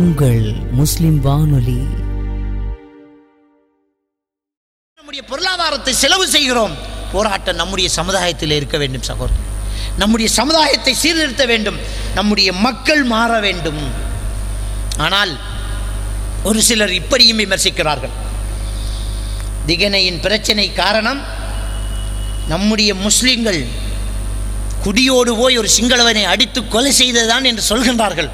உங்கள் முஸ்லிம் வானொலி நம்முடைய பொருளாதாரத்தை செலவு செய்கிறோம் போராட்டம் நம்முடைய சமுதாயத்தில் இருக்க வேண்டும் சகோதரர் நம்முடைய சமுதாயத்தை சீர்திருத்த வேண்டும் நம்முடைய மக்கள் மாற வேண்டும் ஆனால் ஒரு சிலர் இப்படியும் விமர்சிக்கிறார்கள் திகனையின் பிரச்சனை காரணம் நம்முடைய முஸ்லிம்கள் குடியோடு போய் ஒரு சிங்களவனை அடித்து கொலை செய்ததுதான் என்று சொல்கின்றார்கள்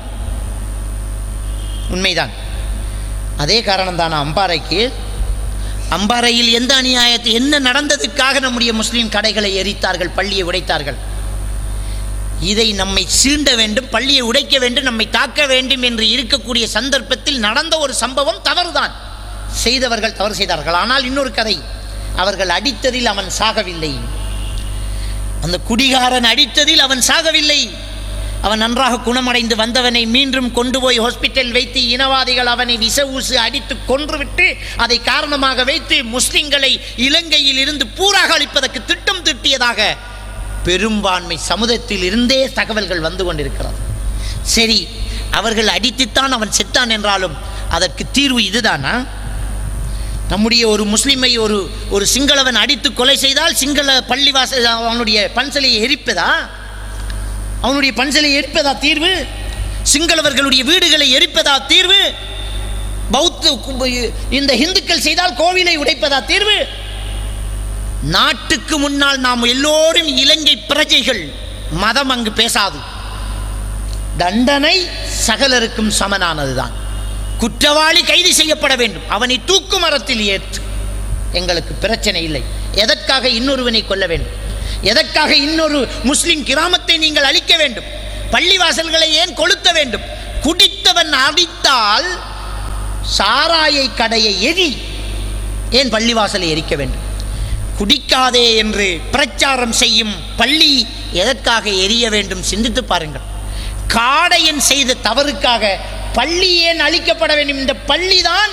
உண்மைதான் அதே காரணம்தான் அம்பாறைக்கு அம்பாறையில் எந்த அநியாயத்தை என்ன நடந்ததுக்காக நம்முடைய முஸ்லீம் கடைகளை எரித்தார்கள் பள்ளியை உடைத்தார்கள் இதை நம்மை சீண்ட வேண்டும் பள்ளியை உடைக்க வேண்டும் நம்மை தாக்க வேண்டும் என்று இருக்கக்கூடிய சந்தர்ப்பத்தில் நடந்த ஒரு சம்பவம் தவறுதான் செய்தவர்கள் தவறு செய்தார்கள் ஆனால் இன்னொரு கதை அவர்கள் அடித்ததில் அவன் சாகவில்லை அந்த குடிகாரன் அடித்ததில் அவன் சாகவில்லை அவன் நன்றாக குணமடைந்து வந்தவனை மீண்டும் கொண்டு போய் ஹாஸ்பிட்டல் வைத்து இனவாதிகள் அவனை விச ஊசு அடித்து கொன்றுவிட்டு அதை காரணமாக வைத்து முஸ்லிம்களை இலங்கையில் இருந்து பூராக அளிப்பதற்கு திட்டம் திட்டியதாக பெரும்பான்மை சமுதாயத்தில் இருந்தே தகவல்கள் வந்து கொண்டிருக்கிறது சரி அவர்கள் அடித்துத்தான் அவன் செத்தான் என்றாலும் அதற்கு தீர்வு இதுதானா நம்முடைய ஒரு முஸ்லிமை ஒரு ஒரு சிங்களவன் அடித்து கொலை செய்தால் சிங்கள பள்ளிவாச அவனுடைய பன்சலையை எரிப்பதா அவனுடைய பன்சலை எரிப்பதா தீர்வு சிங்களவர்களுடைய வீடுகளை எரிப்பதா தீர்வு பௌத்த இந்த இந்துக்கள் செய்தால் கோவிலை உடைப்பதா தீர்வு நாட்டுக்கு முன்னால் நாம் எல்லோரும் இலங்கை பிரஜைகள் மதம் அங்கு பேசாது தண்டனை சகலருக்கும் சமனானதுதான் குற்றவாளி கைது செய்யப்பட வேண்டும் அவனை தூக்கு மரத்தில் ஏற்று எங்களுக்கு பிரச்சனை இல்லை எதற்காக இன்னொருவனை கொல்ல வேண்டும் எதற்காக இன்னொரு முஸ்லிம் கிராமத்தை நீங்கள் அழிக்க வேண்டும் பள்ளிவாசல்களை ஏன் கொளுத்த வேண்டும் குடித்தவன் அடித்தால் சாராயை கடையை எரி ஏன் பள்ளிவாசலை எரிக்க வேண்டும் குடிக்காதே என்று பிரச்சாரம் செய்யும் பள்ளி எதற்காக எரிய வேண்டும் சிந்தித்து பாருங்கள் காடையன் செய்த தவறுக்காக பள்ளி ஏன் அழிக்கப்பட வேண்டும் இந்த பள்ளிதான்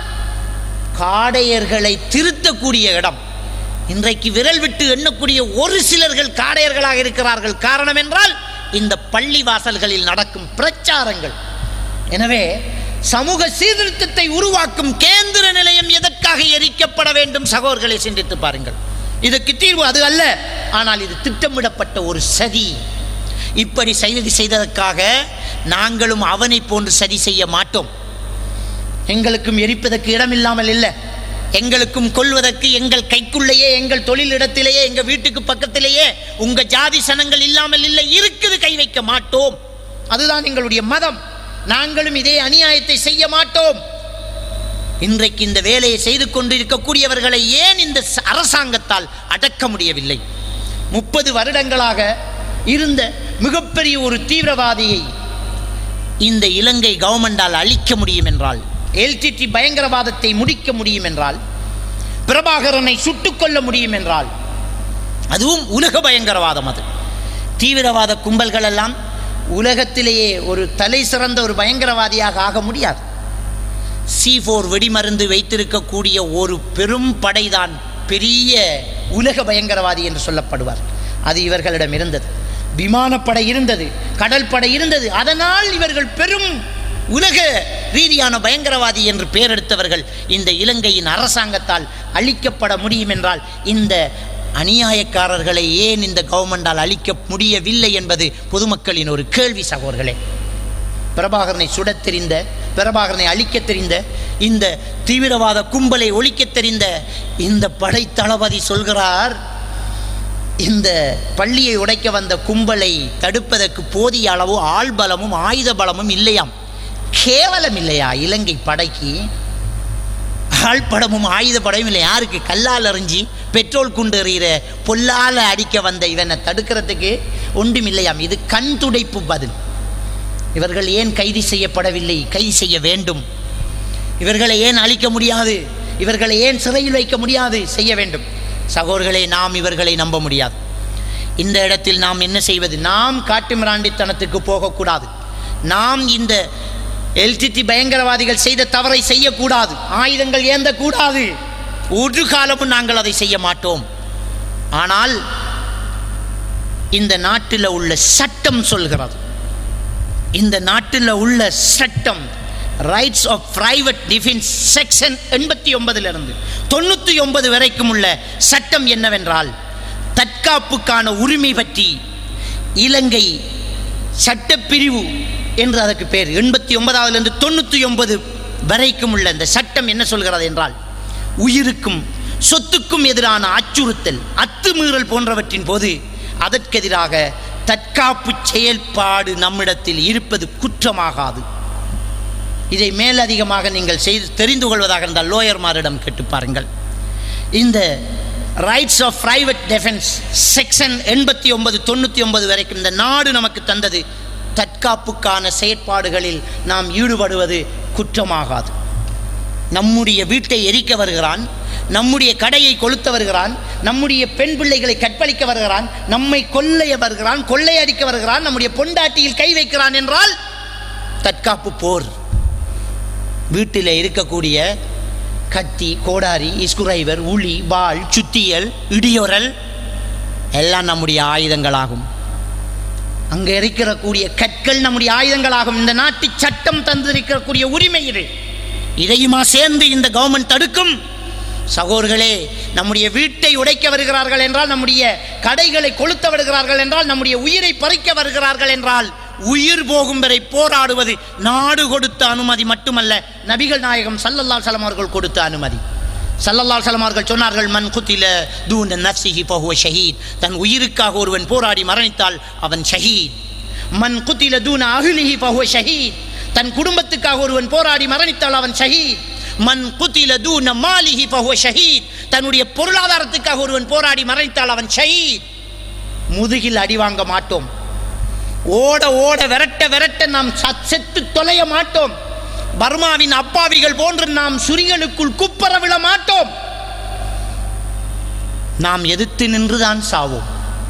காடையர்களை திருத்தக்கூடிய இடம் இன்றைக்கு விரல் விட்டு எண்ணக்கூடிய ஒரு சிலர்கள் காடையர்களாக இருக்கிறார்கள் காரணம் என்றால் இந்த பள்ளி வாசல்களில் நடக்கும் பிரச்சாரங்கள் எனவே சமூக சீர்திருத்தத்தை உருவாக்கும் கேந்திர நிலையம் எதற்காக எரிக்கப்பட வேண்டும் சகோதரர்களை சிந்தித்து பாருங்கள் இதுக்கு தீர்வு அது அல்ல ஆனால் இது திட்டமிடப்பட்ட ஒரு சதி இப்படி செய்தி செய்ததற்காக நாங்களும் அவனை போன்று சரி செய்ய மாட்டோம் எங்களுக்கும் எரிப்பதற்கு இடமில்லாமல் இல்லை எங்களுக்கும் கொள்வதற்கு எங்கள் கைக்குள்ளேயே எங்கள் தொழிலிடத்திலேயே எங்க வீட்டுக்கு பக்கத்திலேயே உங்க ஜாதி சனங்கள் இல்லாமல் இல்லை இருக்குது கை வைக்க மாட்டோம் அதுதான் எங்களுடைய மதம் நாங்களும் இதே அநியாயத்தை செய்ய மாட்டோம் இன்றைக்கு இந்த வேலையை செய்து கொண்டு இருக்கக்கூடியவர்களை ஏன் இந்த அரசாங்கத்தால் அடக்க முடியவில்லை முப்பது வருடங்களாக இருந்த மிகப்பெரிய ஒரு தீவிரவாதியை இந்த இலங்கை கவர்மெண்டால் அழிக்க முடியும் என்றால் எல்டிடி பயங்கரவாதத்தை முடிக்க முடியும் என்றால் பிரபாகரனை சுட்டுக்கொள்ள முடியும் என்றால் அதுவும் உலக பயங்கரவாதம் அது தீவிரவாத கும்பல்கள் எல்லாம் உலகத்திலேயே ஒரு தலை சிறந்த ஒரு பயங்கரவாதியாக ஆக முடியாது சி ஃபோர் வெடிமருந்து வைத்திருக்கக்கூடிய ஒரு பெரும் படைதான் பெரிய உலக பயங்கரவாதி என்று சொல்லப்படுவார் அது இவர்களிடம் இருந்தது விமானப்படை இருந்தது கடல் படை இருந்தது அதனால் இவர்கள் பெரும் உலக ரீதியான பயங்கரவாதி என்று பெயரெடுத்தவர்கள் இந்த இலங்கையின் அரசாங்கத்தால் அழிக்கப்பட முடியும் என்றால் இந்த அநியாயக்காரர்களை ஏன் இந்த கவர்மெண்டால் அழிக்க முடியவில்லை என்பது பொதுமக்களின் ஒரு கேள்வி சகோதர்களே பிரபாகரனை சுடத் தெரிந்த பிரபாகரனை அழிக்க தெரிந்த இந்த தீவிரவாத கும்பலை ஒழிக்க தெரிந்த இந்த படை தளபதி சொல்கிறார் இந்த பள்ளியை உடைக்க வந்த கும்பலை தடுப்பதற்கு போதிய அளவு ஆள் பலமும் ஆயுத பலமும் இல்லையாம் கேவலம் இல்லையா இலங்கை படைக்கு ஆள் படமும் ஆயுத படமும் இல்லை யாருக்கு கல்லால் எறிஞ்சி பெட்ரோல் குண்டு எறிகிற பொல்லால் அடிக்க வந்த இவனை தடுக்கிறதுக்கு ஒன்றும் இல்லையாம் இது கண் துடைப்பு பதில் இவர்கள் ஏன் கைது செய்யப்படவில்லை கைது செய்ய வேண்டும் இவர்களை ஏன் அழிக்க முடியாது இவர்களை ஏன் சிறையில் வைக்க முடியாது செய்ய வேண்டும் சகோதரர்களே நாம் இவர்களை நம்ப முடியாது இந்த இடத்தில் நாம் என்ன செய்வது நாம் காட்டுமிராண்டித்தனத்துக்கு போகக்கூடாது நாம் இந்த எல்டிடி பயங்கரவாதிகள் செய்த தவறை செய்யக்கூடாது ஆயுதங்கள் ஏந்தக்கூடாது ஒரு காலமும் நாங்கள் அதை செய்ய மாட்டோம் ஆனால் இந்த நாட்டில் உள்ள சட்டம் சொல்கிறது இந்த நாட்டில் உள்ள சட்டம் rights of private defence section எண்பத்தி ஒன்பதிலிருந்து தொண்ணூற்றி ஒன்பது வரைக்கும் உள்ள சட்டம் என்னவென்றால் தற்காப்புக்கான உரிமை பற்றி இலங்கை சட்டப்பிரிவு என்று அதற்கு பேர் எண்பத்தி ஒன்பதாவதுலேருந்து தொண்ணூற்றி ஒன்பது வரைக்கும் உள்ள இந்த சட்டம் என்ன சொல்கிறது என்றால் உயிருக்கும் சொத்துக்கும் எதிரான அச்சுறுத்தல் அத்துமீறல் போன்றவற்றின் போது அதற்கெதிராக தற்காப்பு செயல்பாடு நம்மிடத்தில் இருப்பது குற்றமாகாது இதை மேலதிகமாக நீங்கள் செய்து தெரிந்து கொள்வதாக இருந்தால் லோயர்மாரிடம் கேட்டு பாருங்கள் இந்த rights of private defence section எண்பத்தி ஒன்பது தொண்ணூற்றி ஒன்பது வரைக்கும் இந்த நாடு நமக்கு தந்தது தற்காப்புக்கான செயற்பாடுகளில் நாம் ஈடுபடுவது குற்றமாகாது நம்முடைய வீட்டை எரிக்க வருகிறான் நம்முடைய கடையை கொளுத்த வருகிறான் நம்முடைய பெண் பிள்ளைகளை கற்பழிக்க வருகிறான் நம்மை கொள்ளைய வருகிறான் கொள்ளையடிக்க வருகிறான் நம்முடைய பொண்டாட்டியில் கை வைக்கிறான் என்றால் தற்காப்பு போர் வீட்டில் இருக்கக்கூடிய கத்தி கோடாரி இஸ்குரைவர் உளி வாள் சுத்தியல் இடியோரல் எல்லாம் நம்முடைய ஆயுதங்களாகும் அங்கே இருக்கக்கூடிய கற்கள் நம்முடைய ஆயுதங்களாகும் இந்த நாட்டு சட்டம் தந்திருக்கக்கூடிய உரிமை இது இதையுமா சேர்ந்து இந்த கவர்மெண்ட் தடுக்கும் சகோர்களே நம்முடைய வீட்டை உடைக்க வருகிறார்கள் என்றால் நம்முடைய கடைகளை கொளுத்த வருகிறார்கள் என்றால் நம்முடைய உயிரை பறிக்க வருகிறார்கள் என்றால் உயிர் போகும் வரை போராடுவது நாடு கொடுத்த அனுமதி மட்டுமல்ல நபிகள் நாயகம் சல்லல்லா சலம் அவர்கள் கொடுத்த அனுமதி சல்லல்லா சலம் அவர்கள் சொன்னார்கள் மன் குத்தில தூன நஃப்சிஹி பஹுவ ஷஹீத் தன் உயிருக்காக ஒருவன் போராடி மரணித்தால் அவன் ஷஹீத் மன் குத்தில தூன அஹ்லிஹி பஹுவ ஷஹீத் தன் குடும்பத்துக்காக ஒருவன் போராடி மரணித்தால் அவன் ஷஹீத் மன் குத்தில தூன மாலிஹி பஹுவ ஷஹீத் தன்னுடைய பொருளாதாரத்துக்காக ஒருவன் போராடி மரணித்தால் அவன் ஷஹீத் முதுகில் அடி வாங்க மாட்டோம் ஓட ஓட விரட்ட விரட்ட நாம் சத்- செத்து தொலைய மாட்டோம் பர்மாவின் அப்பாவிகள் போன்று நாம் சுரிகளுக்குள் குப்பர விழ மாட்டோம் நாம் எதிர்த்து நின்றுதான் சாவோம்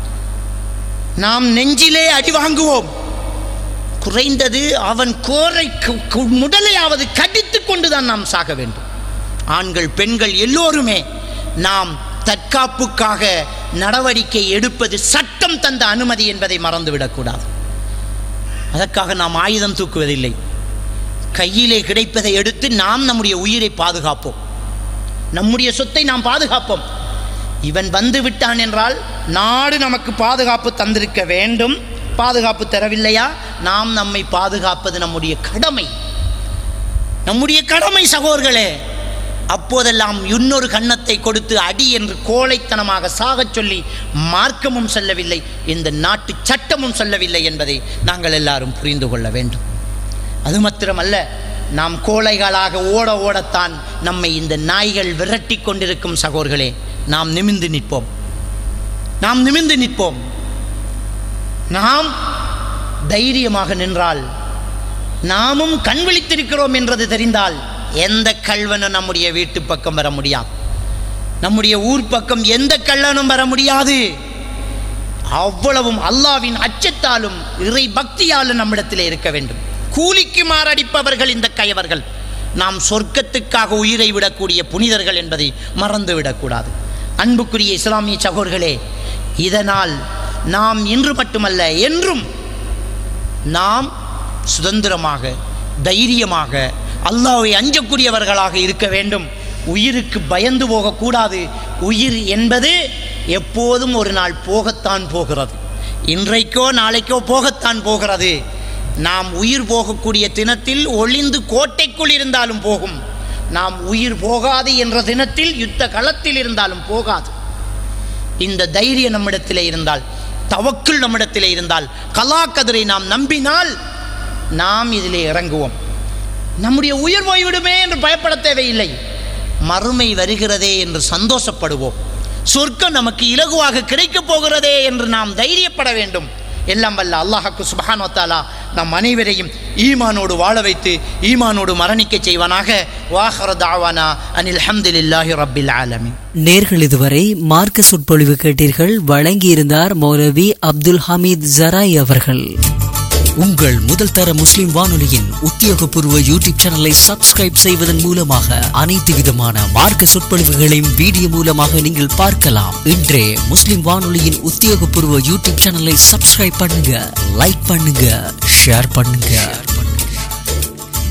நாம் நெஞ்சிலே அடி வாங்குவோம் குறைந்தது அவன் கோரை கு- கு- முடலையாவது கடித்து கொண்டுதான் நாம் சாக வேண்டும் ஆண்கள் பெண்கள் எல்லோருமே நாம் தற்காப்புக்காக நடவடிக்கை எடுப்பது சட்டம் தந்த அனுமதி என்பதை மறந்துவிடக்கூடாது அதற்காக நாம் ஆயுதம் தூக்குவதில்லை கையிலே கிடைப்பதை எடுத்து நாம் நம்முடைய உயிரை பாதுகாப்போம் நம்முடைய சொத்தை நாம் பாதுகாப்போம் இவன் வந்து விட்டான் என்றால் நாடு நமக்கு பாதுகாப்பு தந்திருக்க வேண்டும் பாதுகாப்பு தரவில்லையா நாம் நம்மை பாதுகாப்பது நம்முடைய கடமை நம்முடைய கடமை சகோதர்களே அப்போதெல்லாம் இன்னொரு கன்னத்தை கொடுத்து அடி என்று கோழைத்தனமாக சாகச் சொல்லி மார்க்கமும் சொல்லவில்லை இந்த நாட்டு சட்டமும் சொல்லவில்லை என்பதை நாங்கள் எல்லாரும் புரிந்து கொள்ள வேண்டும் அது மாத்திரமல்ல நாம் கோழைகளாக ஓட ஓடத்தான் நம்மை இந்த நாய்கள் விரட்டி கொண்டிருக்கும் சகோர்களே நாம் நிமிந்து நிற்போம் நாம் நிமிந்து நிற்போம் நாம் தைரியமாக நின்றால் நாமும் கண் விழித்திருக்கிறோம் என்றது தெரிந்தால் எந்த கல்வனும் நம்முடைய வீட்டு பக்கம் வர முடியாது நம்முடைய ஊர் பக்கம் எந்த கள்ளனும் வர முடியாது அவ்வளவும் அல்லாவின் அச்சத்தாலும் இறை பக்தியாலும் நம்மிடத்தில் இருக்க வேண்டும் கூலிக்கு மாரடிப்பவர்கள் இந்த கயவர்கள் நாம் சொர்க்கத்துக்காக உயிரை விடக்கூடிய புனிதர்கள் என்பதை மறந்துவிடக்கூடாது அன்புக்குரிய இஸ்லாமிய சகோர்களே இதனால் நாம் இன்று மட்டுமல்ல என்றும் நாம் சுதந்திரமாக தைரியமாக அல்லாஹ்வை அஞ்சக்கூடியவர்களாக இருக்க வேண்டும் உயிருக்கு பயந்து போகக்கூடாது உயிர் என்பது எப்போதும் ஒரு நாள் போகத்தான் போகிறது இன்றைக்கோ நாளைக்கோ போகத்தான் போகிறது நாம் உயிர் போகக்கூடிய தினத்தில் ஒளிந்து கோட்டைக்குள் இருந்தாலும் போகும் நாம் உயிர் போகாது என்ற தினத்தில் யுத்த களத்தில் இருந்தாலும் போகாது இந்த தைரியம் நம்மிடத்திலே இருந்தால் தவக்குள் நம்மிடத்திலே இருந்தால் கலாக்கதிரை நாம் நம்பினால் நாம் இதிலே இறங்குவோம் நம்முடைய உயிர் போய்விடுமே என்று பயப்பட தேவையில்லை மறுமை வருகிறதே என்று சந்தோஷப்படுவோம் சொர்க்கம் நமக்கு இலகுவாக கிடைக்கப் போகிறதே என்று நாம் தைரியப்பட வேண்டும் எல்லாம் வல்ல அல்லாஹாக்கு சுபஹானோ தாலா நம் அனைவரையும் ஈமானோடு வாழ வைத்து ஈமானோடு மரணிக்க செய்வானாக வாஹர தாவானா அனில் ஹம்துலில்லாஹி ரப்பில் ஆலமீன் நேர்கள் இதுவரை மார்க்க சொற்பொழிவு கேட்டீர்கள் வழங்கியிருந்தார் மௌலவி அப்துல் ஹமீத் ஜராய் அவர்கள் உங்கள் முதல் தர முஸ்லிம் வானொலியின் உத்தியோகபூர்வ யூடியூப் சேனலை சப்ஸ்கிரைப் செய்வதன் மூலமாக அனைத்து விதமான மார்க்க சொற்பொழிவுகளையும் வீடியோ மூலமாக நீங்கள் பார்க்கலாம் இன்றே முஸ்லிம் வானொலியின் உத்தியோகபூர்வ யூடியூப் சேனலை சப்ஸ்கிரைப் பண்ணுங்க லைக் பண்ணுங்க ஷேர் பண்ணுங்க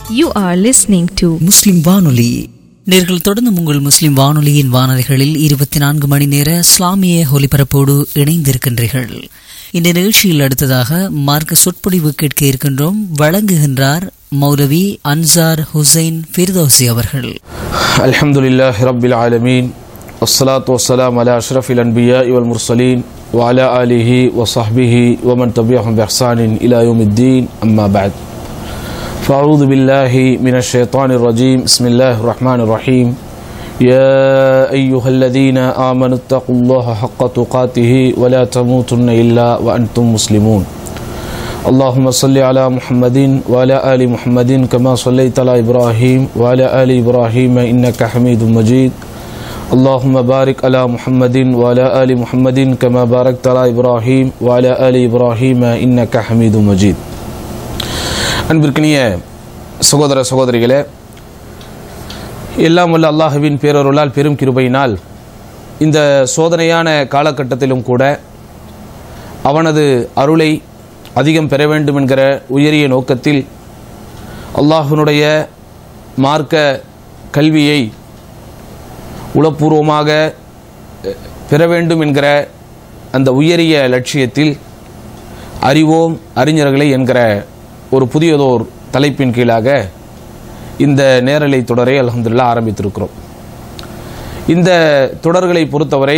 You are listening to முஸ்லிம் வானொலி நேர்கள் தொடர்ந்து உங்கள் முஸ்லிம் வானொலியின் வானொலிகளில் இருபத்தி நான்கு மணி நேர இஸ்லாமிய ஒலிபரப்போடு இணைந்திருக்கின்றீர்கள் இந்த நிகழ்ச்சியில் அடுத்ததாக மார்க்க சொற்பொழிவு கேட்க இருக்கின்றோம் வழங்குகின்றார் மௌலவி அன்சார் ஹுசைன் ஃபிர்தௌசி அவர்கள் الحمد لله رب العالمين والصلاة والسلام على أشرف الأنبياء والمرسلين وعلى آله وصحبه ومن تبعهم بإحسان إلى يوم الدين أما بعد فأعوذ بالله من الشيطان الرجيم بسم الله الرحمن الرحيم يا أيها الذين آمنوا اتقوا الله حق تقاته ولا تموتن إلا وأنتم مسلمون اللهم صل على محمد وعلى آل محمد كما صليت على إبراهيم وعلى آل إبراهيم إنك حميد مجيد اللهم بارك على محمد وعلى آل محمد كما باركت على إبراهيم وعلى آل إبراهيم إنك حميد مجيد அன்பிற்கினிய சகோதர சகோதரிகளே எல்லாம் வல்ல அல்லாஹுவின் பேரருளால் பெரும் கிருபையினால் இந்த சோதனையான காலகட்டத்திலும் கூட அவனது அருளை அதிகம் பெற வேண்டும் என்கிற உயரிய நோக்கத்தில் அல்லாஹ்வினுடைய மார்க்க கல்வியை உளப்பூர்வமாக அஹ், பெற வேண்டும் என்கிற அந்த உயரிய லட்சியத்தில் அறிவோம் அறிஞர்களை என்கிற ஒரு புதியதோர் தலைப்பின் கீழாக இந்த நேரலை தொடரை அல்ஹம்துலில்லாஹ் ஆரம்பித்திருக்கிறோம் இந்த தொடர்களை பொறுத்தவரை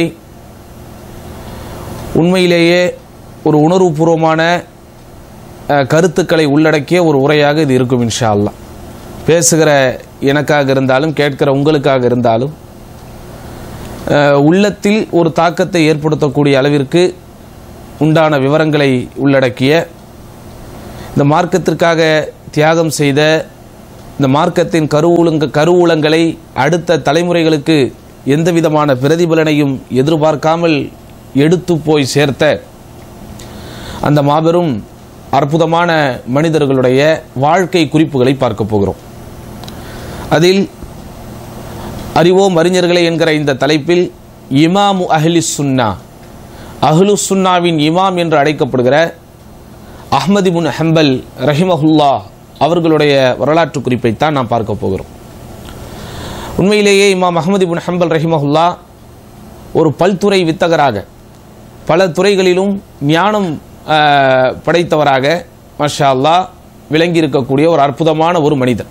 உண்மையிலேயே ஒரு உணர்வுபூர்வமான அஹ், கருத்துக்களை உள்ளடக்கிய ஒரு உரையாக இது இருக்கும் இன்ஷா அல்லாஹ் பேசுகிற எனக்காக இருந்தாலும் கேட்கிற உங்களுக்காக இருந்தாலும் அஹ், உள்ளத்தில் ஒரு தாக்கத்தை ஏற்படுத்தக்கூடிய அளவிற்கு உண்டான விவரங்களை உள்ளடக்கிய இந்த மார்க்கத்திற்காக தியாகம் செய்த இந்த மார்க்கத்தின் கருவூலங்க கருவூலங்களை அடுத்த தலைமுறைகளுக்கு எந்த விதமான பிரதிபலனையும் எதிர்பார்க்காமல் எடுத்து போய் சேர்த்த அந்த மாபெரும் அற்புதமான மனிதர்களுடைய வாழ்க்கை குறிப்புகளை பார்க்க போகிறோம் அதில் அறிவோம் அறிஞர்களே என்கிற இந்த தலைப்பில் இமாமு அஹ்லி சுன்னா அஹ்லு சுன்னாவின் இமாம் என்று அழைக்கப்படுகிற அஹ்மதி முன் ஹம்பல் ரஹிமஹுல்லா அவர்களுடைய வரலாற்று குறிப்பைத்தான் நாம் பார்க்க போகிறோம் உண்மையிலேயே இமாம் அஹ்மதி புன் ஹம்பல் ரஹிமஹுல்லா ஒரு பல்துறை வித்தகராக பல துறைகளிலும் ஞானம் ஆஹ், படைத்தவராக மஷா அல்லாஹ் விளங்கி இருக்கக்கூடிய ஒரு அற்புதமான ஒரு மனிதர்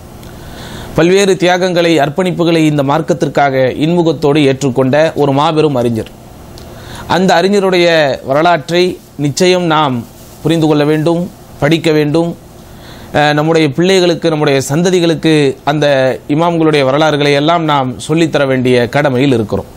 பல்வேறு தியாகங்களை அர்ப்பணிப்புகளை இந்த மார்க்கத்திற்காக இன்முகத்தோடு ஏற்றுக்கொண்ட ஒரு மாபெரும் அறிஞர் அந்த அறிஞருடைய வரலாற்றை நிச்சயம் நாம் புரிந்து கொள்ள வேண்டும் படிக்க வேண்டும் அஹ், நம்முடைய பிள்ளைகளுக்கு நம்முடைய சந்ததிகளுக்கு அந்த இமாம்களுடைய வரலாறுகளை எல்லாம் நாம் சொல்லித்தர வேண்டிய கடமையில் இருக்கிறோம்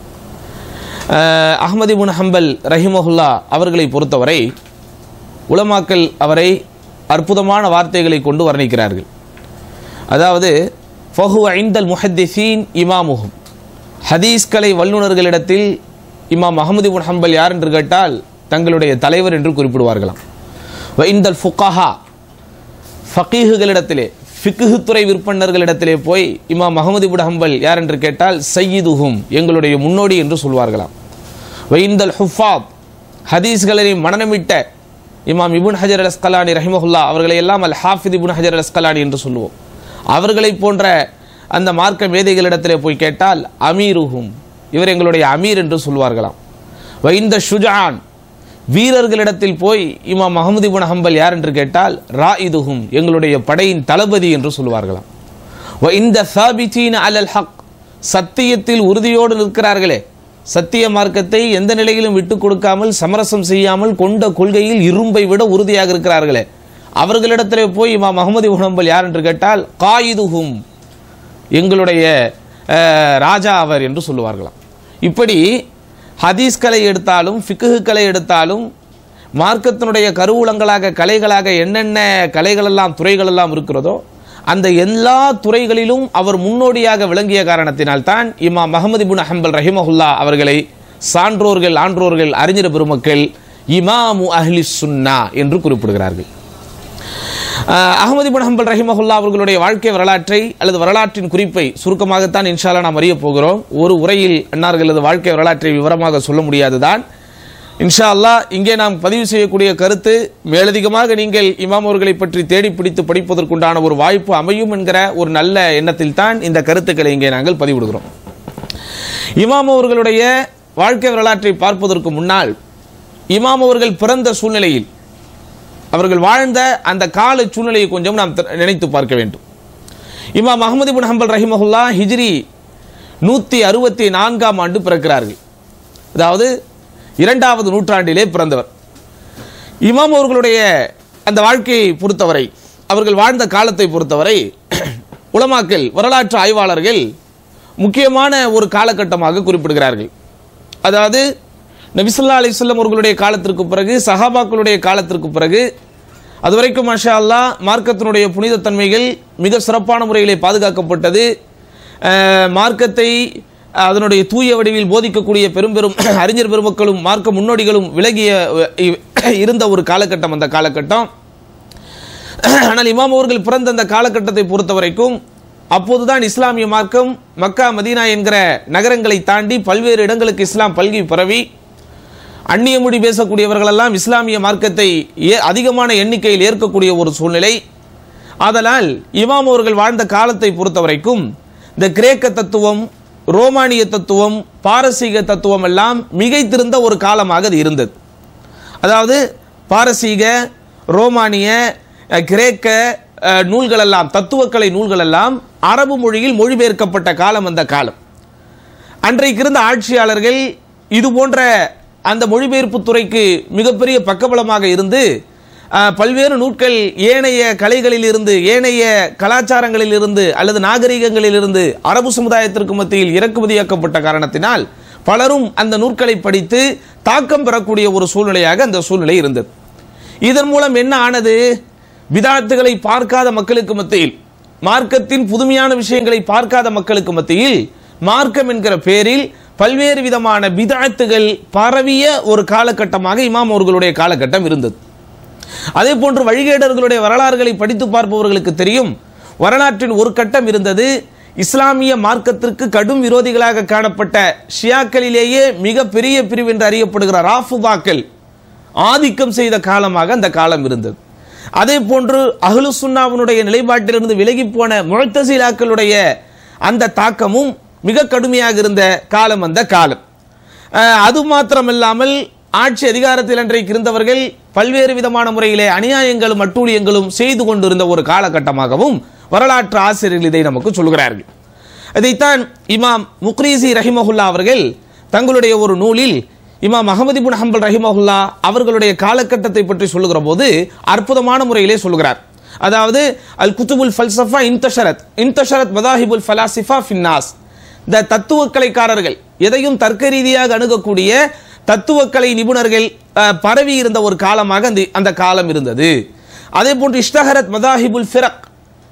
அஹ், அஹ்மதி முன் ஹம்பல் ரஹிமஹுல்லா அவர்களை பொறுத்தவரை உலமாக்கல் அவரை அற்புதமான வார்த்தைகளை கொண்டு வர்ணிக்கிறார்கள் அதாவது ஃபஹு ஐந்தல் முஹத்திசீன் இமாமுகும் ஹதீஸ்கலை வல்லுநர்களிடத்தில் இமாம் அகமது இப்னு ஹம்பல் யார் என்று கேட்டால் தங்களுடைய தலைவர் என்று குறிப்பிடுவார்களாம் வ இந்தல் ஃபுகாஹா ஃபகீஹுகளிடத்திலே ஃபிக்ஹு துறை விற்பனர்களிடத்திலே போய் இமாம் அகமது இப்னு ஹம்பல் யார் என்று கேட்டால் சையீதுஹும் எங்களுடைய முன்னோடி என்று சொல்வார்களாம் வ இந்தல் ஹுஃபாத் ஹதீஸ்களை மனநமிட்ட இமாம் இபுன் ஹஜர் அல் அஸ்கலானி ரஹிமஹுல்லா அவர்களை எல்லாம் அல் ஹாஃபித் இபுன் ஹஜர் அல் அஸ்கலானி என்று சொல்லுவோம் அவர்களைப் போன்ற அந்த மார்க்க மேதைகளிடத்திலே போய் கேட்டால் அமீருஹும் இவர் எங்களுடைய அமீர் என்று சொல்வார்களாம் வைந்த ஷுஜான் வீரர்களிடத்தில் போய் இமாம் அகமது இபுன் ஹம்பல் யார் என்று கேட்டால் ராயிதுஹும் எங்களுடைய படையின் தளபதி என்று சொல்வார்களாம் இந்த சாபிச்சீன அலல் ஹக் சத்தியத்தில் உறுதியோடு நிற்கிறார்களே சத்திய மார்க்கத்தை எந்த நிலையிலும் விட்டுக் கொடுக்காமல் சமரசம் செய்யாமல் கொண்ட கொள்கையில் இரும்பை விட உறுதியாக இருக்கிறார்களே அவர்களிடத்திலே போய் இமாம் அகமது உணம்பல் யார் என்று கேட்டால் காயிதுஹும் எங்களுடைய அஹ், ராஜா அவர் என்று சொல்லுவார்களாம் இப்படி ஹதீஸ்களை எடுத்தாலும் ஃபிக்குகளை எடுத்தாலும் மார்க்கத்தினுடைய கருவூலங்களாக கலைகளாக என்னென்ன கலைகளெல்லாம் துறைகளெல்லாம் இருக்கிறதோ அந்த எல்லா துறைகளிலும் அவர் முன்னோடியாக விளங்கிய காரணத்தினால்தான் இமாம் மஹமது இபுன் ஹம்பல் ரஹிமஹுல்லா அவர்களை சான்றோர்கள் ஆன்றோர்கள் அறிஞர் பெருமக்கள் இமாமு அஹ்லி சுன்னா என்று குறிப்பிடுகிறார்கள் அஹ், அகமது இப்னு ஹம்பல் ரஹிமஹுல்லா அவர்களுடைய வாழ்க்கை வரலாற்றை அல்லது வரலாற்றின் குறிப்பை சுருக்கமாகத்தான் இன்ஷால்லா நாம் அறிய போகிறோம் ஒரு உரையில் அன்னார்களது வாழ்க்கை வரலாற்றை விவரமாக சொல்ல முடியாதுதான் இன்ஷா அல்லாஹ் இங்கே நாம் பதிவு செய்யக்கூடிய கருத்து மேலதிகமாக நீங்கள் இமாம் அவர்களை பற்றி தேடி பிடித்து படிப்பதற்குண்டான ஒரு வாய்ப்பு அமையும் என்கிற ஒரு நல்ல எண்ணத்தில் தான் இந்த கருத்துக்களை இங்கே நாங்கள் பதிவிடுகிறோம் இமாம் அவர்களுடைய வாழ்க்கை வரலாற்றை பார்ப்பதற்கு முன்னால் இமாம் அவர்கள் பிறந்த சூழ்நிலையில் அவர்கள் வாழ்ந்த அந்த கால சூழ்நிலையை கொஞ்சம் நாம் த- நினைத்து பார்க்க வேண்டும் இமாம் அஹமது பின் ஹம்பல் ரஹிமஹுல்லா ஹிஜ்ரி நூற்றி அறுபத்தி நான்காம் ஆண்டு பிறக்கிறார்கள் அதாவது இரண்டாவது நூற்றாண்டிலே பிறந்தவர் இமாம் அவர்களுடைய அந்த வாழ்க்கையை பொறுத்தவரை அவர்கள் வாழ்ந்த காலத்தை பொறுத்தவரை உலமாக்கல் வரலாற்று ஆய்வாளர்கள் முக்கியமான ஒரு காலகட்டமாக குறிப்பிடுகிறார்கள் அதாவது நபிசுல்லா அலிஸ்லம் அவர்களுடைய காலத்திற்கு பிறகு சஹாபாக்களுடைய காலத்திற்கு பிறகு அதுவரைக்கும் மாஷா அல்லாஹ் மார்க்கத்தினுடைய புனிதத்தன்மைகள் மிக சிறப்பான முறையிலே பாதுகாக்கப்பட்டது அஹ், மார்க்கத்தை அதனுடைய தூய வடிவில் போதிக்கக்கூடிய பெரும் பெரும் அறிஞர் பெருமக்களும் மார்க்க முன்னோடிகளும் விலகிய அஹ், இருந்த ஒரு காலகட்டம் அந்த காலகட்டம் ஆனால் இமாம் அவர்கள் பிறந்த அந்த காலகட்டத்தை பொறுத்த வரைக்கும் அப்போதுதான் இஸ்லாமிய மார்க்கம் மக்கா மதீனா என்கிற நகரங்களை தாண்டி பல்வேறு இடங்களுக்கு இஸ்லாம் பல்கி பரவி அந்நிய மொழி பேசக்கூடியவர்களெல்லாம் இஸ்லாமிய மார்க்கத்தை ஏ- அதிகமான எண்ணிக்கையில் ஏற்கக்கூடிய ஒரு சூழ்நிலை ஆதலால் இமாம் அவர்கள் வாழ்ந்த காலத்தை பொறுத்த வரைக்கும் இந்த கிரேக்க தத்துவம் ரோமானிய தத்துவம் பாரசீக தத்துவம் எல்லாம் மிகைத்திருந்த ஒரு காலமாக அது இருந்தது அதாவது பாரசீக ரோமானிய அஹ், கிரேக்க அஹ், நூல்களெல்லாம் தத்துவக்கலை நூல்களெல்லாம் அரபு மொழியில் மொழிபெயர்க்கப்பட்ட காலம் அந்த காலம் அன்றைக்கு இருந்த ஆட்சியாளர்கள் இது போன்ற அந்த மொழிபெயர்ப்பு துறைக்கு மிகப்பெரிய பக்கபலமாக இருந்து அஹ், பல்வேறு நூட்கள் ஏனைய கலைகளில் இருந்து ஏனைய கலாச்சாரங்களில் இருந்து அல்லது நாகரிகங்களில் இருந்து அரபு சமுதாயத்திற்கு மத்தியில் இறக்குமதியாக்கப்பட்ட காரணத்தினால் பலரும் அந்த நூற்களை படித்து தாக்கம் பெறக்கூடிய ஒரு சூழ்நிலையாக அந்த சூழ்நிலை இருந்தது இதன் மூலம் என்ன ஆனது பிதாத்துகளை பார்க்காத மக்களுக்கு மத்தியில் மார்க்கத்தின் புதுமையான விஷயங்களை பார்க்காத மக்களுக்கு மத்தியில் மார்க்கம் என்கிற பேரில் பல்வேறு விதமான பிதாத்துகள் பரவிய ஒரு காலகட்டமாக இமாம் அவர்களுடைய காலகட்டம் இருந்தது அதே போன்று வழிகேடர்களுடைய வரலாறுகளை படித்து பார்ப்பவர்களுக்கு தெரியும் வரலாற்றின் ஒரு கட்டம் இருந்தது இஸ்லாமிய மார்க்கத்திற்கு கடும் விரோதிகளாக காணப்பட்ட ஷியாக்களிலேயே மிக பெரிய பிரிவு என்று அறியப்படுகிற ராஃபுபாக்கள் ஆதிக்கம் செய்த காலமாக அந்த காலம் இருந்தது அதே போன்று அஹ்லு சுன்னாவினுடைய நிலைப்பாட்டிலிருந்து விலகி போன முழத்தசீலாக்களுடைய அந்த தாக்கமும் மிக கடுமையாக இருந்த காலம் அந்த காலம் அஹ், அது மாத்திரமில்லாமல் ஆட்சி அதிகாரத்தில் அன்றைக்கு இருந்தவர்கள் பல்வேறு விதமான முறையிலே அநியாயங்களும் அட்டூழியங்களும் செய்து கொண்டிருந்த ஒரு காலகட்டமாகவும் வரலாற்று ஆசிரியர்கள் இதை நமக்கு சொல்கிறார்கள் இதைத்தான் இமாம் முக்ரீசி ரஹிமஹுல்லா அவர்கள் தங்களுடைய ஒரு நூலில் இமாம் அகமது இப்னு ஹம்பல் ரஹிமஹுல்லா அவர்களுடைய காலகட்டத்தை பற்றி சொல்லுகிற போது அற்புதமான முறையிலே சொல்கிறார் அதாவது அல் குத்துபுல் ஃபல்சஃபா இன்தஷரத் இன்தஷரத் மதாஹிபுல் ஃபலாசிஃபா ஃபின்னாஸ் இந்த தத்துவக்கலைக்காரர்கள் எதையும் தர்க்க ரீதியாக அணுகக்கூடிய தத்துவக்கலை நிபுணர்கள் அஹ், பரவி இருந்த ஒரு காலமாக அந்த அந்த காலம் இருந்தது அதே போன்று இஷ்டஹரத் மதாஹிபுல் ஃபிரக்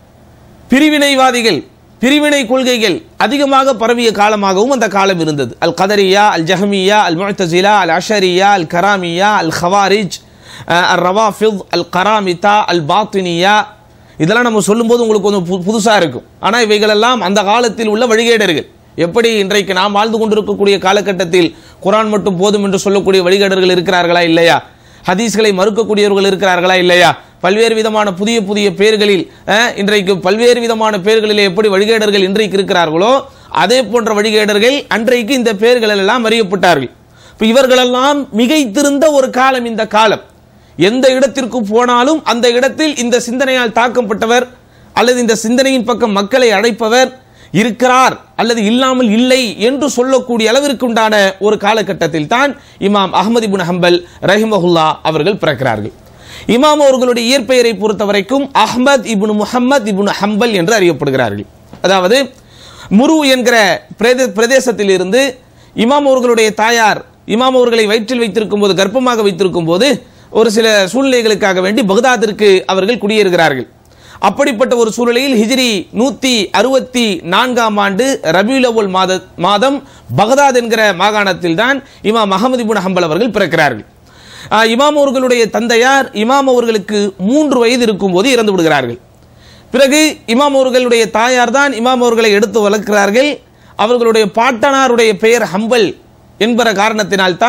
பிரிவினைவாதிகள் பிரிவினை கொள்கைகள் அதிகமாக பரவிய காலமாகவும் அந்த காலம் இருந்தது அல் கதரியா அல் ஜஹமியா அல் முஅத்தசிலா அல் அஷரியா அல் கராமியா அல் ஹவாரிஜ் அஹ், அல் ரவாஃபித் அல் கராமிதா அல் பாத்தினியா இதெல்லாம் நம்ம சொல்லும்போது உங்களுக்கு கொஞ்சம் பு- புதுசா இருக்கும் ஆனால் இவைகளெல்லாம் அந்த காலத்தில் உள்ள வழிகேடர்கள் எப்படி இன்றைக்கு நாம் வாழ்ந்து கொண்டிருக்கக்கூடிய காலகட்டத்தில் குரான் மட்டும் போதும் என்று சொல்லக்கூடிய வழிகேடர்கள் இருக்கிறார்களா இல்லையா ஹதீஸ்களை மறுக்கக்கூடியவர்கள் இருக்கிறார்களா இல்லையா பல்வேறு விதமான புதிய புதிய பேர்களில் அஹ், இன்றைக்கு பல்வேறு விதமான பேர்களிலே எப்படி வழிகேடர்கள் இன்றைக்கு இருக்கிறார்களோ அதே போன்ற வழிகேடர்கள் அன்றைக்கு இந்த பேர்கள் எல்லாம் அறியப்பட்டார்கள் இப்ப இவர்களெல்லாம் மிகைத்திருந்த ஒரு காலம் இந்த காலம் எந்த இடத்திற்கு போனாலும் அந்த இடத்தில் இந்த சிந்தனையால் தாக்கப்பட்டவர் அல்லது இந்த சிந்தனையின் பக்கம் மக்களை அழைப்பவர் இருக்கிறார் அல்லது இல்லாமல் இல்லை என்று சொல்லக்கூடிய அளவிற்கு உண்டான ஒரு காலகட்டத்தில் தான் இமாம் அஹமது இப்னு ஹம்பல் ரஹிமஹுல்லா அவர்கள் பிறக்கிறார்கள் இமாம் அவர்களுடைய இயற்பெயரை பொறுத்த வரைக்கும் அஹ்மத் இப்னு முஹம்மத் இப்னு ஹம்பல் என்று அறியப்படுகிறார்கள் அதாவது முரு என்கிற பிரதே பிரதேசத்தில் இருந்து இமாம் அவர்களுடைய தாயார் இமாம் அவர்களை வயிற்றில் வைத்திருக்கும் போது கர்ப்பமாக வைத்திருக்கும் போது ஒரு சில சூழ்நிலைகளுக்காக வேண்டி பகதாதிற்கு அவர்கள் குடியேறுகிறார்கள் அப்படிப்பட்ட ஒரு சூழ்நிலையில் ஹிஜ்ரி நூத்தி அறுபத்தி நான்காம் ஆண்டு ரபியுல் அவ்வல் மாத மாதம் பகதாத் என்கிற மாகாணத்தில் தான் இமாம் அகமது இப்னு ஹம்பல் அவர்கள் பிறக்கிறார்கள் ஆஹ், இமாம் அவர்களுடைய தந்தையார் இமாம் அவர்களுக்கு மூன்று வயது இருக்கும்போது இறந்து விடுகிறார்கள் பிறகு இமாம் அவர்களுடைய தாயார் தான் இமாம் அவர்களை எடுத்து வளர்க்கிறார்கள் அவர்களுடைய பாட்டனாருடைய பெயர் ஹம்பல் என்பற காரணத்தினால் தான்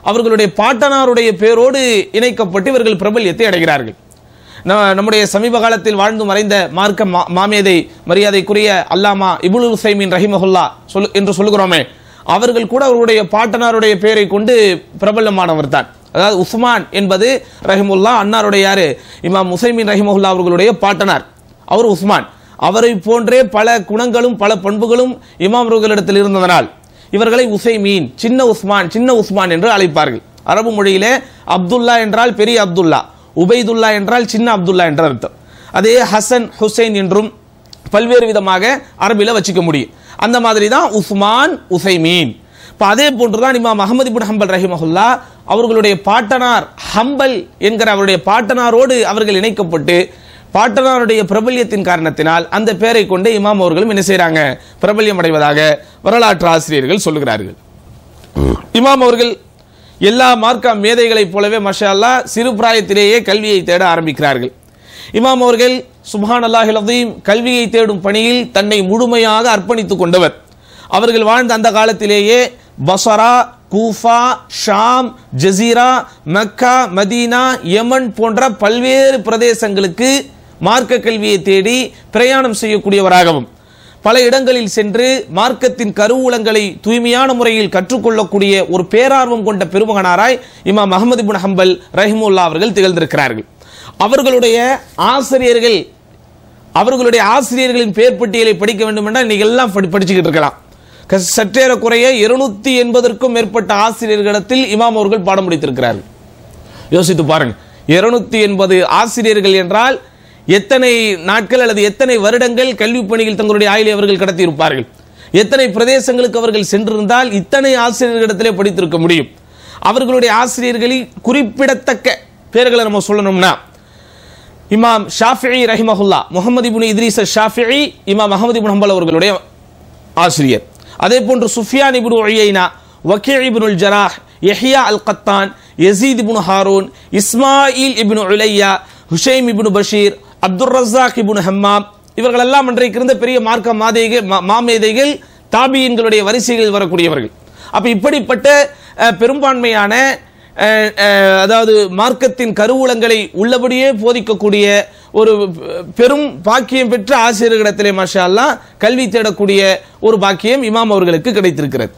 அவர்களுடைய பாட்டனாருடைய பேரோடு இணைக்கப்பட்டு இவர்கள் பிரபல்யத்தை அடைகிறார்கள் ந- நம்முடைய சமீப காலத்தில் வாழ்ந்து மறைந்த மார்க்க மா- மாமேதை மரியாதைக்குரிய அல்லாமா இபுல் ஹுசைமின் ரஹிமஹுல்லா சொல் என்று சொல்லுகிறோமே அவர்கள் கூட அவருடைய பாட்டனாருடைய பெயரை கொண்டு பிரபலமானவர் தான் அதாவது உஸ்மான் என்பது ரஹிமுல்லா அன்னாருடைய யாரு இமாம் உசைமின் ரஹிமஹுல்லா அவர்களுடைய பாட்டனார் அவர் உஸ்மான் அவரை போன்றே பல குணங்களும் பல பண்புகளும் இமாம் அவர்களிடத்தில் இருந்ததனால் இவர்களை உசைமீன் சின்ன உஸ்மான் சின்ன உஸ்மான் என்று அழைப்பார்கள் அரபு மொழியிலே அப்துல்லா என்றால் பெரிய அப்துல்லா உபைதுல்லா என்றால் சின்ன அப்துல்லா என்ற அர்த்தம் அதே ஹசன் ஹுசைன் என்றும் பல்வேறு விதமாக அரபில வச்சுக்க முடியும் அந்த மாதிரி தான் உஸ்மான் உசைமீன் இப்போ அதே போன்றுதான் இமாம் அகமது இப்னு ஹம்பல் ரஹிமஹுல்லா அவர்களுடைய பாட்டனார் ஹம்பல் என்கிற அவருடைய பாட்டனாரோடு அவர்கள் இணைக்கப்பட்டு பாட்டனாருடைய பிரபல்யத்தின் காரணத்தினால் அந்த பெயரை கொண்டு இமாம் அவர்களும் என்ன செய்றாங்க பிரபல்யம் அடைவதாக வரலாற்று ஆசிரியர்கள் சொல்லுகிறார்கள் இமாம் அவர்கள் எல்லா மார்க்க மேதைகளைப் போலவே மஷா அல்லாஹ் சிறு பிராயத்திலேயே கல்வியை தேட ஆரம்பிக்கிறார்கள் இமாம் அவர்கள் சுப்ஹான் அல்லாஹில் அஸீம் கல்வியை தேடும் பணியில் தன்னை முழுமையாக அர்ப்பணித்துக் கொண்டவர் அவர்கள் வாழ்ந்த அந்த காலத்திலேயே Basra Kufa Sham Jazira Mecca Medina Yemen போன்ற பல்வேறு பிரதேசங்களுக்கு மார்க்க கல்வியை தேடி பிரயாணம் செய்யக்கூடியவராகவும் பல இடங்களில் சென்று மார்க்கத்தின் கருவூலங்களை தூய்மையான முறையில் கற்றுக்கொள்ளக்கூடிய ஒரு பேரார்வம் கொண்ட பெருமகனாராய் இமாம் அகமது பின் ஹம்பல் ரஹிமுல்லா அவர்கள் திகழ்ந்திருக்கிறார்கள் அவர்களுடைய ஆசிரியர்கள் அவர்களுடைய ஆசிரியர்களின் பேர் பட்டியலை படிக்க வேண்டும் என்றால் இன்னைக்கு எல்லாம் படி- படிச்சுக்கிட்டு இருக்கலாம் க- சற்றேறக்குறைய இருநூத்தி எண்பதற்கும் மேற்பட்ட ஆசிரியர்களிடத்தில் இமாம் அவர்கள் பாடம் முடித்திருக்கிறார்கள் யோசித்து பாருங்க இருநூத்தி எண்பது ஆசிரியர்கள் என்றால் எத்தனை நாட்கள் அல்லது எத்தனை வருடங்கள் கல்விப் பணியில் தங்களுடைய ஆயுளை அவர்கள் கடத்தி இருப்பார்கள் எத்தனை பிரதேசங்களுக்கு அவர்கள் சென்றிருந்தால் இத்தனை ஆசிரியர்களிடத்திலே படித்திருக்க முடியும் அவர்களுடைய ஆசிரியர்களில் குறிப்பிடத்தக்க பேர்களை நம்ம சொல்லணும்னா இமாம் ஷாஃபிஇ ரஹிமஹுல்லா முகமது இப்னு இத்ரீஸ் ஷாஃபிஇ இமாம் அகமது இப்னு ஹம்பல் அவர்களுடைய ஆசிரியர் அதே போன்று சுஃபியான் இப்னு உயைனா வக்கீ இப்னுல் ஜராஹ் யஹ்யா அல் கத்தான் யசீத் இப்னு ஹாரூன் இஸ்மாயில் இப்னு உலையா ஹுஷைம் இப்னு பஷீர் அப்துர் ரஸாக் இப்னு ஹம்மாம் இவர்கள் எல்லாம் அன்றைக்கு இருந்த பெரிய மார்க்க மாதேகள் மா- மாமேதைகள் தாபியின்களுடைய வரிசைகளில் வரக்கூடியவர்கள் அப்ப இப்படிப்பட்ட அஹ், பெரும்பான்மையான அஹ், அஹ், அதாவது மார்க்கத்தின் கருவூலங்களை உள்ளபடியே போதிக்கக்கூடிய ஒரு பெரும் பாக்கியம் பெற்ற ஆசிரியர்களிடத்திலே மாஷா அல்லாஹ் கல்வி தேடக்கூடிய ஒரு பாக்கியம் இமாம் அவர்களுக்கு கிடைத்திருக்கிறது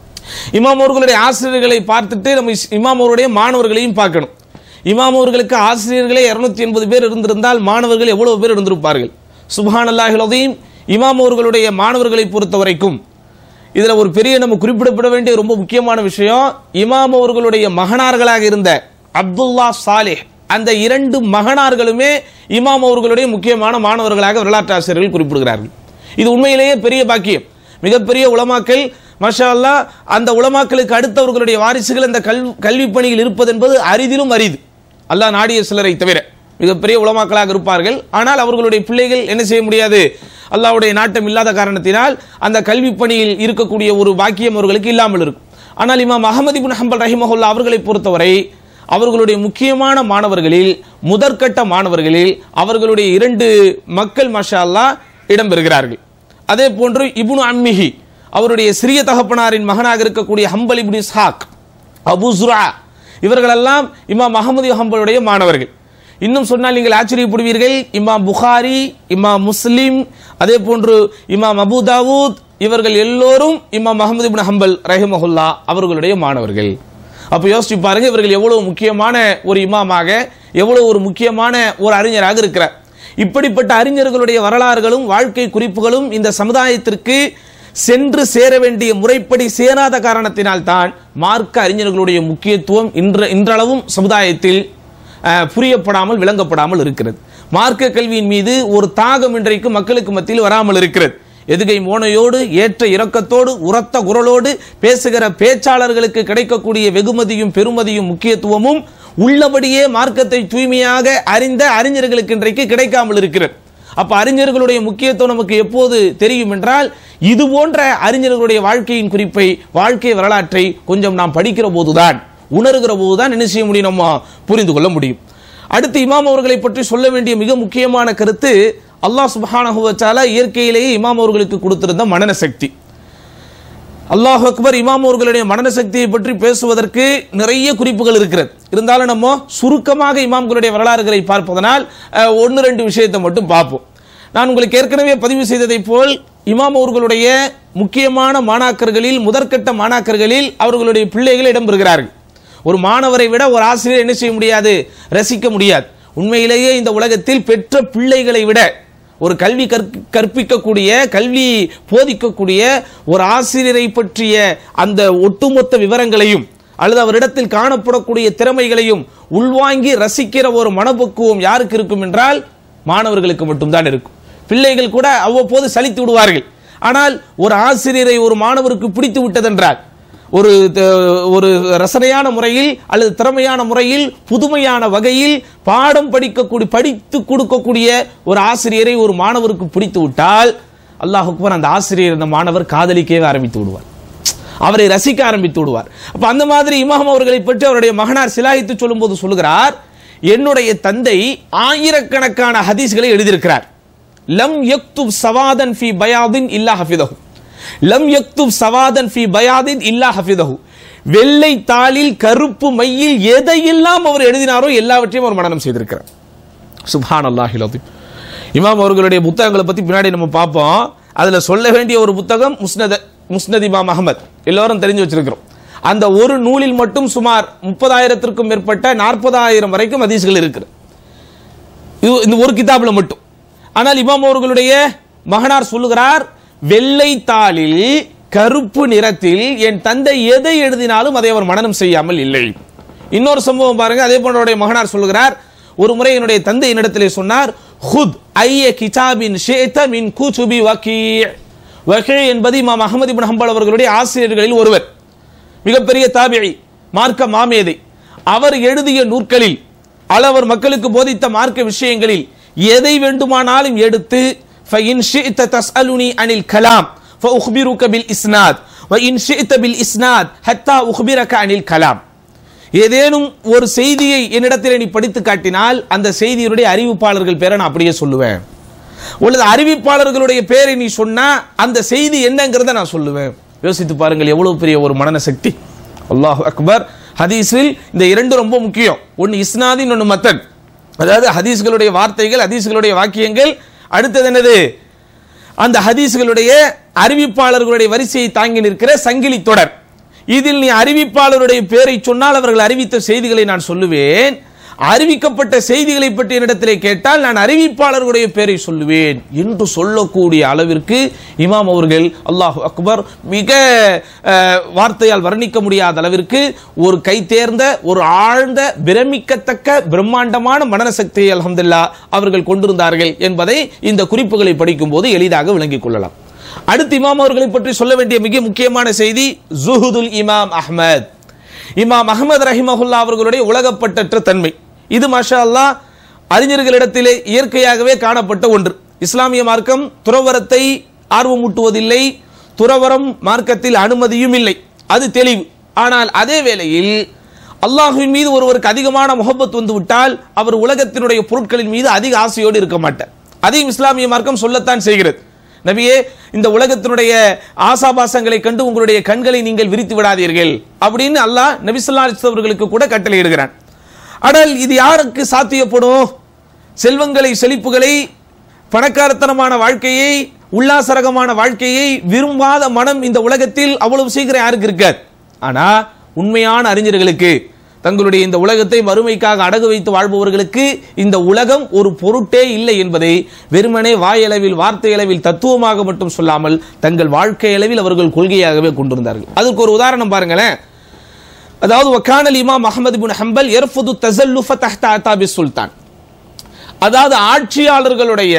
இமாம் அவர்களுடைய ஆசிரியர்களை பார்த்துட்டு நம்ம இஸ்- இமாம் அவருடைய மாணவர்களையும் பார்க்கணும் இமாம் அவர்களுக்கு ஆசிரியர்களே இருநூத்தி எண்பது பேர் இருந்திருந்தால் மாணவர்கள் எவ்வளவு பேர் இருந்திருப்பார்கள் சுபஹான் அல்லாஹிலதையும் இமாம் அவர்களுடைய மாணவர்களை பொறுத்த வரைக்கும் இதுல ஒரு பெரிய நம்ம குறிப்பிடப்பட வேண்டிய ரொம்ப முக்கியமான விஷயம் இமாம் அவர்களுடைய மகனார்களாக இருந்த அப்துல்லா சாலிஹ் அந்த இரண்டு மகனார்களுமே இமாம் அவர்களுடைய முக்கியமான மாணவர்களாக வரலாற்று ஆசிரியர்கள் குறிப்பிடுகிறார்கள் இது உண்மையிலேயே பெரிய பாக்கியம் மிகப்பெரிய உலமாக்கள் மஷா அல்லாஹ் அந்த உலமாக்களுக்கு அடுத்தவர்களுடைய வாரிசுகள் அந்த கல் கல்வி பணியில் இருப்பது என்பது அரிதிலும் அரிது அல்லாஹ் நாடிய சிலரை தவிர மிகப்பெரிய உலமாக்களாக இருப்பார்கள் ஆனால் அவர்களுடைய பிள்ளைகள் என்ன செய்ய முடியாது அல்லாஹ்வுடைய நாட்டம் இல்லாத காரணத்தினால் அந்த கல்வி பணியில் இருக்கக்கூடிய ஒரு பாக்கியம் அவர்களுக்கு இல்லாமல் இருக்கும் ஆனால் இமாம் அகமது இப்னு ஹம்பல் ரஹிமஹுல்லா அவர்களை பொறுத்தவரை அவர்களுடைய முக்கியமான மாணவர்களில் முதற்கட்ட மாணவர்களில் அவர்களுடைய இரண்டு மக்கள் மஷா அல்லாஹ் இடம்பெறுகிறார்கள் அதே போன்று இப்னு அம்மிஹி அவருடைய சிறிய தகப்பனாரின் மகனாக இருக்கக்கூடிய ஹம்பல் இப்னு இஸ்ஹாக் அபு ஜுரா இவர்களெல்லாம் இமாம் அகமது ஹம்பலுடைய மாணவர்கள் இன்னும் சொன்னால் நீங்கள் ஆச்சரியப்படுவீர்கள் இமாம் புகாரி இமாம் முஸ்லிம் அதே போன்று இமாம் அபு தாவூத் இவர்கள் எல்லோரும் இமாம் அகமது இப்னு ஹம்பல் ரஹிமஹுல்லா அவர்களுடைய மாணவர்கள் அப்ப யோசிச்சு பாருங்க இவர்கள் எவ்வளவு முக்கியமான ஒரு இமாமாக எவ்வளவு ஒரு முக்கியமான ஒரு அறிஞராக இருக்கிறார் இப்படிப்பட்ட அறிஞர்களுடைய வரலாறுகளும் வாழ்க்கை குறிப்புகளும் இந்த சமுதாயத்திற்கு சென்று சேர வேண்டிய முறைப்படி சேராத காரணத்தினால் தான் மார்க்க அறிஞர்களுடைய முக்கியத்துவம் இன்ற இன்றளவும் சமுதாயத்தில் அஹ், புரியப்படாமல் விளங்கப்படாமல் இருக்கிறது மார்க்க கல்வியின் மீது ஒரு தாகம் இன்றைக்கு மக்களுக்கு மத்தியில் வராமல் இருக்கிறது எதுகை மோனையோடு ஏற்ற இரக்கத்தோடு உரத்த குரலோடு பேசுகிற பேச்சாளர்களுக்கு கிடைக்கக்கூடிய வெகுமதியும் பெருமதியும் முக்கியத்துவமும் உள்ளபடியே மார்க்கத்தை தூய்மையாக அறிந்த அறிஞர்களுக்கு இன்றைக்கு கிடைக்காமல் இருக்கிறது அப்ப அறிஞர்களுடைய முக்கியத்துவம் நமக்கு எப்போது தெரியும் என்றால் இது போன்ற அறிஞர்களுடைய வாழ்க்கையின் குறிப்பை வாழ்க்கை வரலாற்றை கொஞ்சம் நாம் படிக்கிற போதுதான் உணர்கிற போதுதான் என்ன செய்ய முடியும் நம்ம புரிந்து கொள்ள முடியும் அடுத்து இமாம் அவர்களை பற்றி சொல்ல வேண்டிய மிக முக்கியமான கருத்து அல்லாஹ் சுப்ஹானஹு வ தஆலா இயற்கையிலேயே இமாம் அவர்களுக்கு கொடுத்திருந்த மனன சக்தி அல்லாஹ் அக்பர் இமாம் அவர்களுடைய மனன சக்தியை பற்றி பேசுவதற்கு நிறைய குறிப்புகள் இருக்கிறது இருந்தாலும் நம்ம சுருக்கமாக இமாம்களுடைய வரலாறுகளை பார்ப்பதனால் அஹ், ஒன்று ரெண்டு விஷயத்தை மட்டும் பார்ப்போம் நான் உங்களுக்கு ஏற்கனவே பதிவு செய்ததைப் போல் இமாம் அவர்களுடைய முக்கியமான மாணாக்கர்களில் முதற்கட்ட மாணாக்கர்களில் அவர்களுடைய பிள்ளைகள் இடம்பெறுகிறார்கள் ஒரு மாணவரை விட ஒரு ஆசிரியர் என்ன செய்ய முடியாது ரசிக்க முடியாது உண்மையிலேயே இந்த உலகத்தில் பெற்ற பிள்ளைகளை விட ஒரு கல்வி கற்க- கற்பிக்கக்கூடிய கல்வி போதிக்கக்கூடிய ஒரு ஆசிரியரை பற்றிய அந்த ஒட்டுமொத்த விவரங்களையும் அல்லது அவரிடத்தில் காணப்படக்கூடிய திறமைகளையும் உள்வாங்கி ரசிக்கிற ஒரு மனப்பக்குவம் யாருக்கு இருக்கும் என்றால் மாணவர்களுக்கு மட்டும்தான் இருக்கும் பிள்ளைகள் கூட அவ்வப்போது சலித்து விடுவார்கள் ஆனால் ஒரு ஆசிரியரை ஒரு மாணவருக்கு பிடித்து விட்டதென்றால் ஒரு த- ஒரு ரசனையான முறையில் அல்லது திறமையான முறையில் புதுமையான வகையில் பாடம் படிக்கக்கூடிய படித்து கொடுக்கக்கூடிய ஒரு ஆசிரியரை ஒரு மாணவருக்கு பிடித்து விட்டால் அல்லாஹ் அக்பர் அந்த ஆசிரியர் அந்த மாணவர் காதலிக்கவே ஆரம்பித்து விடுவார் அவரை ரசிக்க ஆரம்பித்து விடுவார் அப்ப அந்த மாதிரி இமாம் அவர்களை பற்றி அவருடைய மகனார் சிலாயித்து சொல்லும்போது சொல்லுகிறார் என்னுடைய தந்தை ஆயிரக்கணக்கான ஹதீஸ்களை எழுதியிருக்கிறார் லம் யக்துப் சவாதன் ஃபி பயாதின் இல்லா ஹஃபிதஹு லம் யக்துப் சவாதன் ஃபி பயாதின் இல்லா ஹஃபிதஹு வெள்ளை தாளில் கருப்பு மையில் எதையெல்லாம் அவர் எழுதினாரோ எல்லாவற்றையும் அவர் மனனம் செய்திருக்கிறார் சுப்ஹான் அல்லாஹில் இமாம் அவர்களுடைய புத்தகங்களை பத்தி பின்னாடி நம்ம பார்ப்போம் அதுல சொல்ல வேண்டிய ஒரு புத்தகம் முஸ்னத முஸ்னத் இமாம் அகமத் எல்லாரும் தெரிஞ்சு வச்சிருக்கிறோம் அந்த ஒரு நூலில் மட்டும் சுமார் முப்பதாயிரத்திற்கும் மேற்பட்ட நாற்பதாயிரம் வரைக்கும் ஹதீஸ்கள் இருக்குது இது இந்த ஒரு கிதாபில் மட்டும் ஆனால் இமாம் அவர்களுடைய மகனார் சொல்லுகிறார் வெள்ளை தாளில் கருப்பு நிறத்தில் என் தந்தை எதை எழுதினாலும் அதை அவர் மனனம் செய்யாமல் இல்லை இன்னொரு சம்பவம் பாருங்க அதே போன்ற அவருடைய மகனார் சொல்லுகிறார் ஒரு முறை என்னுடைய தந்தை என்னிடத்திலே சொன்னார் ஹுத் ஐய கிதாபின் ஷேத மின் குதுபி வக்கீ வகீ என்பது இமாம் அகமது இப்னு ஹம்பல் அவர்களுடைய ஆசிரியர்களில் ஒருவர் மிகப்பெரிய தாபிழி மார்க்க மாமேதை அவர் எழுதிய நூற்களில் அளவர் மக்களுக்கு போதித்த மார்க்க விஷயங்களில் எதை வேண்டுமானாலும் எடுத்து فإن شئت تسألني عن الكلام فأخبرك بالإسناد وإن شئت بالإسناد حتى أخبرك عن الكلام ஏதேனும் ஒரு செய்தியை என்னிடத்தில் நீ படித்து காட்டினால் அந்த செய்தியினுடைய அறிவிப்பாளர்கள் பேரை நான் அப்படியே சொல்லுவேன் உள்ளது அறிவிப்பாளர்களுடைய பேரை நீ சொன்னா அந்த செய்தி என்னங்கிறத நான் சொல்லுவேன் யோசித்து பாருங்கள் எவ்வளவு பெரிய ஒரு மனன சக்தி அல்லாஹ் அக்பர் ஹதீஸில் இந்த இரண்டு ரொம்ப முக்கியம் ஒன்னு இஸ்னாதி ஒன்னு மத்தன் அதாவது ஹதீஸ்களுடைய வார்த்தைகள் ஹதீஸ்களுடைய வாக்கியங்கள் அடுத்தது என்னது அந்த ஹதீஸ்களுடைய அறிவிப்பாளர்களுடைய வரிசையை தாங்கி நிற்கிற சங்கிலி தொடர் இதில் நீ அறிவிப்பாளருடைய பேரை சொன்னால் அவர்கள் அறிவித்த செய்திகளை நான் சொல்லுவேன் அறிவிக்கப்பட்ட செய்திகளை பற்றி என்னிடத்திலே கேட்டால் நான் அறிவிப்பாளர்களுடைய பேரை சொல்லுவேன் என்று சொல்லக்கூடிய அளவிற்கு இமாம் அவர்கள் அல்லாஹ் அக்பர் மிக அஹ், வார்த்தையால் வர்ணிக்க முடியாத அளவிற்கு ஒரு கை தேர்ந்த ஒரு ஆழ்ந்த பிரமிக்கத்தக்க பிரம்மாண்டமான மனநசக்தியை அல்ஹம்துலில்லாஹ் அவர்கள் கொண்டிருந்தார்கள் என்பதை இந்த குறிப்புகளை படிக்கும் போது எளிதாக விளங்கிக் கொள்ளலாம் அடுத்து இமாம் அவர்களை பற்றி சொல்ல வேண்டிய மிக முக்கியமான செய்தி ஜுஹுதுல் இமாம் அஹ்மத் இமாம் அஹ்மத் ரஹிமஹுல்லா அவர்களுடைய உலகப்பட்டற்ற தன்மை இது மாஷா அல்லாஹ் அறிஞர்களிடத்திலே இயற்கையாகவே காணப்பட்ட ஒன்று இஸ்லாமிய மார்க்கம் துறவரத்தை ஆர்வமூட்டுவதில்லை துறவரம் மார்க்கத்தில் அனுமதியும் இல்லை அது தெளிவு ஆனால் அதே வேளையில் அல்லாஹுவின் மீது ஒருவருக்கு அதிகமான முகப்பத் வந்து விட்டால் அவர் உலகத்தினுடைய பொருட்களின் மீது அதிக ஆசையோடு இருக்க மாட்டார் அதையும் இஸ்லாமிய மார்க்கம் சொல்லத்தான் செய்கிறது நபியே இந்த உலகத்தினுடைய ஆசாபாசங்களை கண்டு உங்களுடைய கண்களை நீங்கள் விரித்து விடாதீர்கள் அப்படின்னு அல்லாஹ் நபி ஸல்லல்லாஹு அலைஹி வஸல்லம் அவர்களுக்கு கூட கட்டளையிடுகிறான் ஆனால் இது யாருக்கு சாத்தியப்படும் செல்வங்களை செழிப்புகளை பணக்காரத்தனமான வாழ்க்கையை உல்லாசரகமான வாழ்க்கையை விரும்பாத மனம் இந்த உலகத்தில் அவ்வளவு சீக்கிரம் யாருக்கு இருக்காது ஆனா உண்மையான அறிஞர்களுக்கு தங்களுடைய இந்த உலகத்தை மறுமைக்காக அடகு வைத்து வாழ்பவர்களுக்கு இந்த உலகம் ஒரு பொருட்டே இல்லை என்பதை வெறுமனே வாயளவில் வார்த்தை அளவில் தத்துவமாக மட்டும் சொல்லாமல் தங்கள் வாழ்க்கை அளவில் அவர்கள் கொள்கையாகவே கொண்டிருந்தார்கள் அதுக்கு ஒரு உதாரணம் பாருங்களேன் அதாவது வக்கானல் இமாம் அஹமது பின் ஹம்பல் எர்ஃபுது தசல்லுஃப தஹ்த அத்தாபி சுல்தான் அதாவது ஆட்சியாளர்களுடைய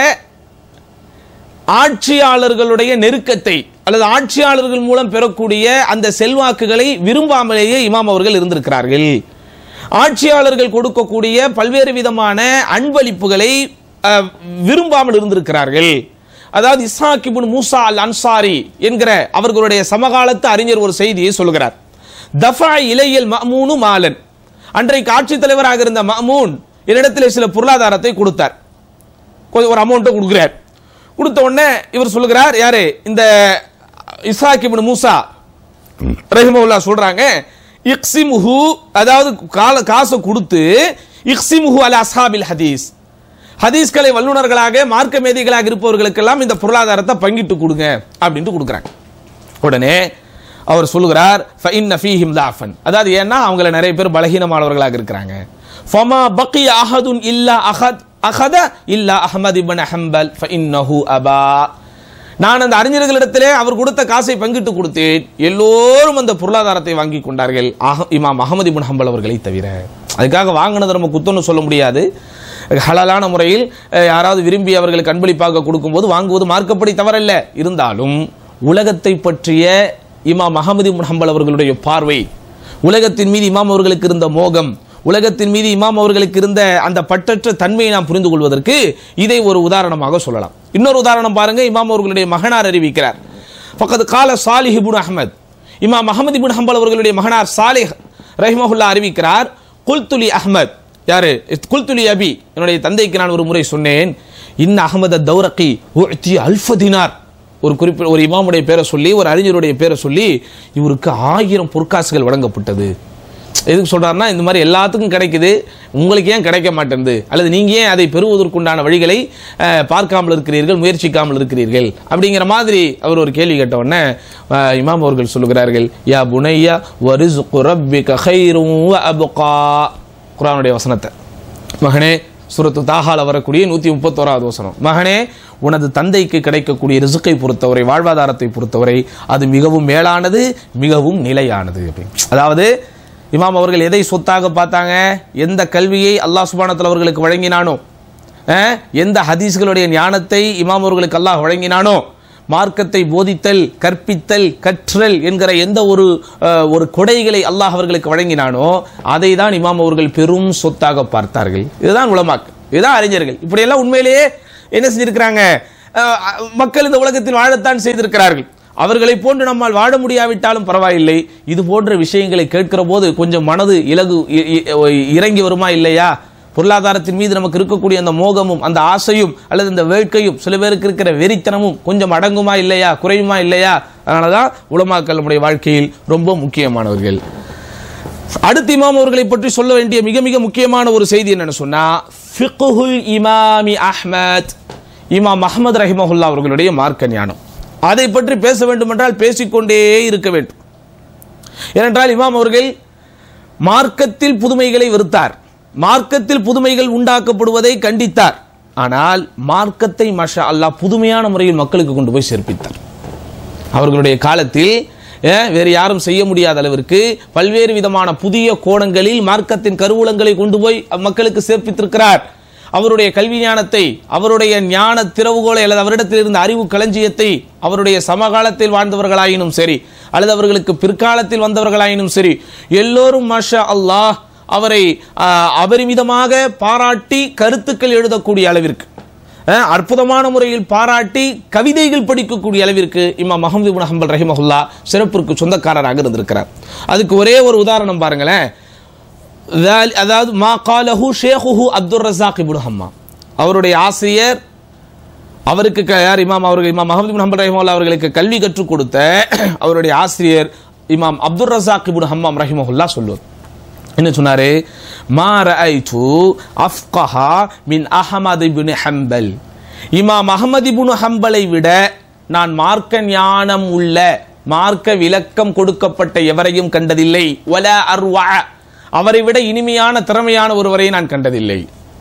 ஆட்சியாளர்களுடைய நெருக்கத்தை அல்லது ஆட்சியாளர்கள் மூலம் பெறக்கூடிய அந்த செல்வாக்குகளை விரும்பாமலேயே இமாம் அவர்கள் இருந்திருக்கிறார்கள் ஆட்சியாளர்கள் கொடுக்கக்கூடிய பல்வேறு விதமான அன்பளிப்புகளை அஹ், விரும்பாமல் இருந்திருக்கிறார்கள் அதாவது இஸ்ஹாக் இப்னு மூசா அல் அன்சாரி என்கிற அவர்களுடைய சமகாலத்து அறிஞர் ஒரு செய்தியை சொல்கிறார் தஃபா இலையல் மஅமூனு மாலன் அன்றைக்கு ஆட்சித் தலைவராக இருந்த மஅமூன் என்னிடத்தில் சில பொருளாதாரத்தை கொடுத்தார் கொஞ்சம் ஒரு அமௌண்ட்டை கொடுக்குறார் கொடுத்த உடனே இவர் சொல்லுகிறார் யாரு இந்த இஸ்ஹாக் இப்னு மூசா ரஹிமவுல்லா சொல்றாங்க இக்ஸிமுஹு அதாவது கால காசை கொடுத்து இக்ஸிமுஹு அல அஸ்ஹாபில் ஹதீஸ் ஹதீஸ்களை வல்லுநர்களாக மார்க்க மேதைகளாக இருப்பவர்களுக்கெல்லாம் இந்த பொருளாதாரத்தை பங்கிட்டு கொடுங்க அப்படின்ட்டு கொடுக்குறாங்க உடனே அவர் சொல்லுகிறார் ஃபஇன்ன ஃபீஹிம் லாஃபன் அதாவது ஏன்னா அவங்கள நிறைய பேர் பலகீனமானவர்களாக இருக்கிறாங்க ஃபமா பக்கி அஹதுன் இல்லா அஹத் அஹத இல்லா அஹமது இப்னு ஹம்பல் ஃபஇன்னஹு அபா நான் அந்த அறிஞர்களிடத்திலே அவர் கொடுத்த காசை பங்கிட்டு கொடுத்தேன் எல்லோரும் அந்த பொருளாதாரத்தை வாங்கி கொண்டார்கள் அஹ- இமாம் அகமது இப்னு ஹம்பல் அவர்களை தவிர அதுக்காக வாங்கினதை நம்ம குத்தம்னு சொல்ல முடியாது ஹலாலான முறையில் அஹ், யாராவது விரும்பி அவர்களுக்கு அன்பளிப்பாக கொடுக்கும்போது வாங்குவது மார்க்கப்படி தவறல்ல இருந்தாலும் உலகத்தை பற்றிய இமாம் அகமது இப்னு ஹம்பல் அவர்களுடைய பார்வை உலகத்தின் மீது இமாம் அவர்களுக்கு இருந்த மோகம் உலகத்தின் மீது இமாம் அவர்களுக்கு இருந்த அந்த பற்றற்ற தன்மையை நாம் புரிந்து கொள்வதற்கு இதை ஒரு உதாரணமாக சொல்லலாம் இன்னொரு உதாரணம் பாருங்க இமாம் அவர்களுடைய மகனார் அறிவிக்கிறார் பக்கத்து கால சாலிஹ் இப்னு அஹ்மத் இமாம் அஹமது இப்னு ஹம்பல் அவர்களுடைய மகனார் சாலிஹ் ரஹிமஹுல்லா அறிவிக்கிறார் குல்துலி அஹ்மத் யாரு குல்துலி அபி என்னுடைய தந்தைக்கு நான் ஒரு முறை சொன்னேன் இன்ன அஹமது தௌரகி உஅ்தி அல்ஃப தினார் ஒரு குறிப்பிட்ட ஒரு இமாமுடைய பேரை சொல்லி ஒரு அறிஞருடைய பேரை சொல்லி இவருக்கு ஆயிரம் பொற்காசுகள் வழங்கப்பட்டது எதுக்கு சொல்றாருன்னா இந்த மாதிரி எல்லாத்துக்கும் கிடைக்குது உங்களுக்கு ஏன் கிடைக்க மாட்டேங்குது அல்லது நீங்க ஏன் அதை பெறுவதற்குண்டான வழிகளை அஹ், பார்க்காமல் இருக்கிறீர்கள் முயற்சிக்காமல் இருக்கிறீர்கள் அப்படிங்கிற மாதிரி அவர் ஒரு கேள்வி கேட்ட உடனே அஹ், இமாம் அவர்கள் சொல்லுகிறார்கள் யா புனையா வரிசுகு ரப்பிக கைரும் வ அபுகா குர்ஆனுடைய வசனத்தை மகனே சூரத்து தாகால வரக்கூடிய நூத்தி முப்பத்தோராவது வசனம் மகனே உனது தந்தைக்கு கிடைக்கக்கூடிய ரிசுக்கை பொறுத்தவரை வாழ்வாதாரத்தை பொறுத்தவரை அது மிகவும் மேலானது மிகவும் நிலையானது அப்படின்னு. அதாவது இமாம் அவர்கள் எதை சொத்தாக பார்த்தாங்க எந்த கல்வியை அல்லாஹ் சுபானத்தில் அவர்களுக்கு வழங்கினானோ அஹ், எந்த ஹதீஸ்களுடைய ஞானத்தை இமாம் அவர்களுக்கு அல்லாஹ் வழங்கினானோ மார்க்கத்தை போதித்தல் கற்பித்தல் கற்றல் என்கிற எந்த ஒரு அஹ், ஒரு கொடைகளை அல்லாஹ் அவர்களுக்கு வழங்கினானோ அதை தான் இமாம் அவர்கள் பெரும் சொத்தாக பார்த்தார்கள் இதுதான் உலமாக் இதுதான் அறிஞர்கள் இப்படியெல்லாம் உண்மையிலேயே என்ன செஞ்சிருக்கிறாங்க அஹ், மக்கள் இந்த உலகத்தில் வாழத்தான் செய்திருக்கிறார்கள் அவர்களை போன்று நம்மால் வாழ முடியாவிட்டாலும் பரவாயில்லை இது போன்ற விஷயங்களை கேட்கிற போது கொஞ்சம் மனது இலகு இ- இ- இறங்கி வருமா இல்லையா பொருளாதாரத்தின் மீது நமக்கு இருக்கக்கூடிய அந்த மோகமும் அந்த ஆசையும் அல்லது இந்த வேட்கையும் சில பேருக்கு இருக்கிற வெறித்தனமும் கொஞ்சம் அடங்குமா இல்லையா குறையுமா இல்லையா அதனாலதான் உலமாக்கள் நம்முடைய வாழ்க்கையில் ரொம்ப முக்கியமானவர்கள் அடுத்து இமாம் அவர்களை பற்றி சொல்ல வேண்டிய மிக மிக முக்கியமான ஒரு செய்தி என்னன்னு சொன்னா ஃபிக்ஹுல் இமாமி அஹ்மத் இமாம் அஹ்மத் ரஹிமஹுல்லா அவர்களுடைய மார்க்க ஞானம் அதை பற்றி பேச வேண்டும் என்றால் பேசிக்கொண்டே இருக்க வேண்டும் ஏனென்றால் இமாம் அவர்கள் மார்க்கத்தில் புதுமைகளை வெறுத்தார் மார்க்கத்தில் புதுமைகள் உண்டாக்கப்படுவதை கண்டித்தார் ஆனால் மார்க்கத்தை மஷா அல்லாஹ் புதுமையான முறையில் மக்களுக்கு கொண்டு போய் சேர்ப்பித்தார் அவர்களுடைய காலத்தில் அஹ், வேறு யாரும் செய்ய முடியாத அளவிற்கு பல்வேறு விதமான புதிய கோணங்களில் மார்க்கத்தின் கருவூலங்களை கொண்டு போய் மக்களுக்கு சேர்ப்பித்திருக்கிறார் அவருடைய கல்வி ஞானத்தை அவருடைய ஞான திறவுகோலை அல்லது அவரிடத்தில் இருந்த அறிவு களஞ்சியத்தை அவருடைய சமகாலத்தில் வாழ்ந்தவர்களாயினும் சரி அல்லது அவர்களுக்கு பிற்காலத்தில் வந்தவர்களாயினும் சரி எல்லோரும் மாஷா அல்லாஹ் அவரை ஆஹ், அபரிமிதமாக பாராட்டி கருத்துக்கள் எழுதக்கூடிய அளவிற்கு அஹ், அற்புதமான முறையில் பாராட்டி கவிதைகள் படிக்கக்கூடிய அளவிற்கு இமாம் மஹமது இப்னு ஹம்பல் ரஹிமஹுல்லா சிறப்பிற்கு சொந்தக்காரராக இருந்திருக்கிறார் அதுக்கு ஒரே ஒரு உதாரணம் பாருங்களேன் ذال- அதாவது மா காலஹு ஷேகுஹு அப்துல் ரஸாக் இப்னு ஹம்மா அவருடைய ஆசிரியர் அவருக்கு க- யார் இமாம் அவர்கள் இமாம் மஹமது இப்னு ஹம்பல் ரஹிமஹுல்லா அவர்களுக்கு கல்வி கற்றுக் கொடுத்த அவருடைய ஆசிரியர் இமாம் அப்துல் ரஸாக் இப்னு ஹம்மாம் ரஹிமஹுல்லா சொல்லுவார் என்ன சொன்னாரு மா ரஐது அஃப்கஹா மின் அஹமது இப்னு ஹம்பல் இமாம் அஹமது இப்னு ஹம்பலை விட நான் மார்க்க ஞானம் உள்ள மார்க்க விளக்கம் கொடுக்கப்பட்ட எவரையும் கண்டதில்லை வல அர்வா அவரை விட இனிமையான திறமையான ஒருவரை நான் கண்டதில்லை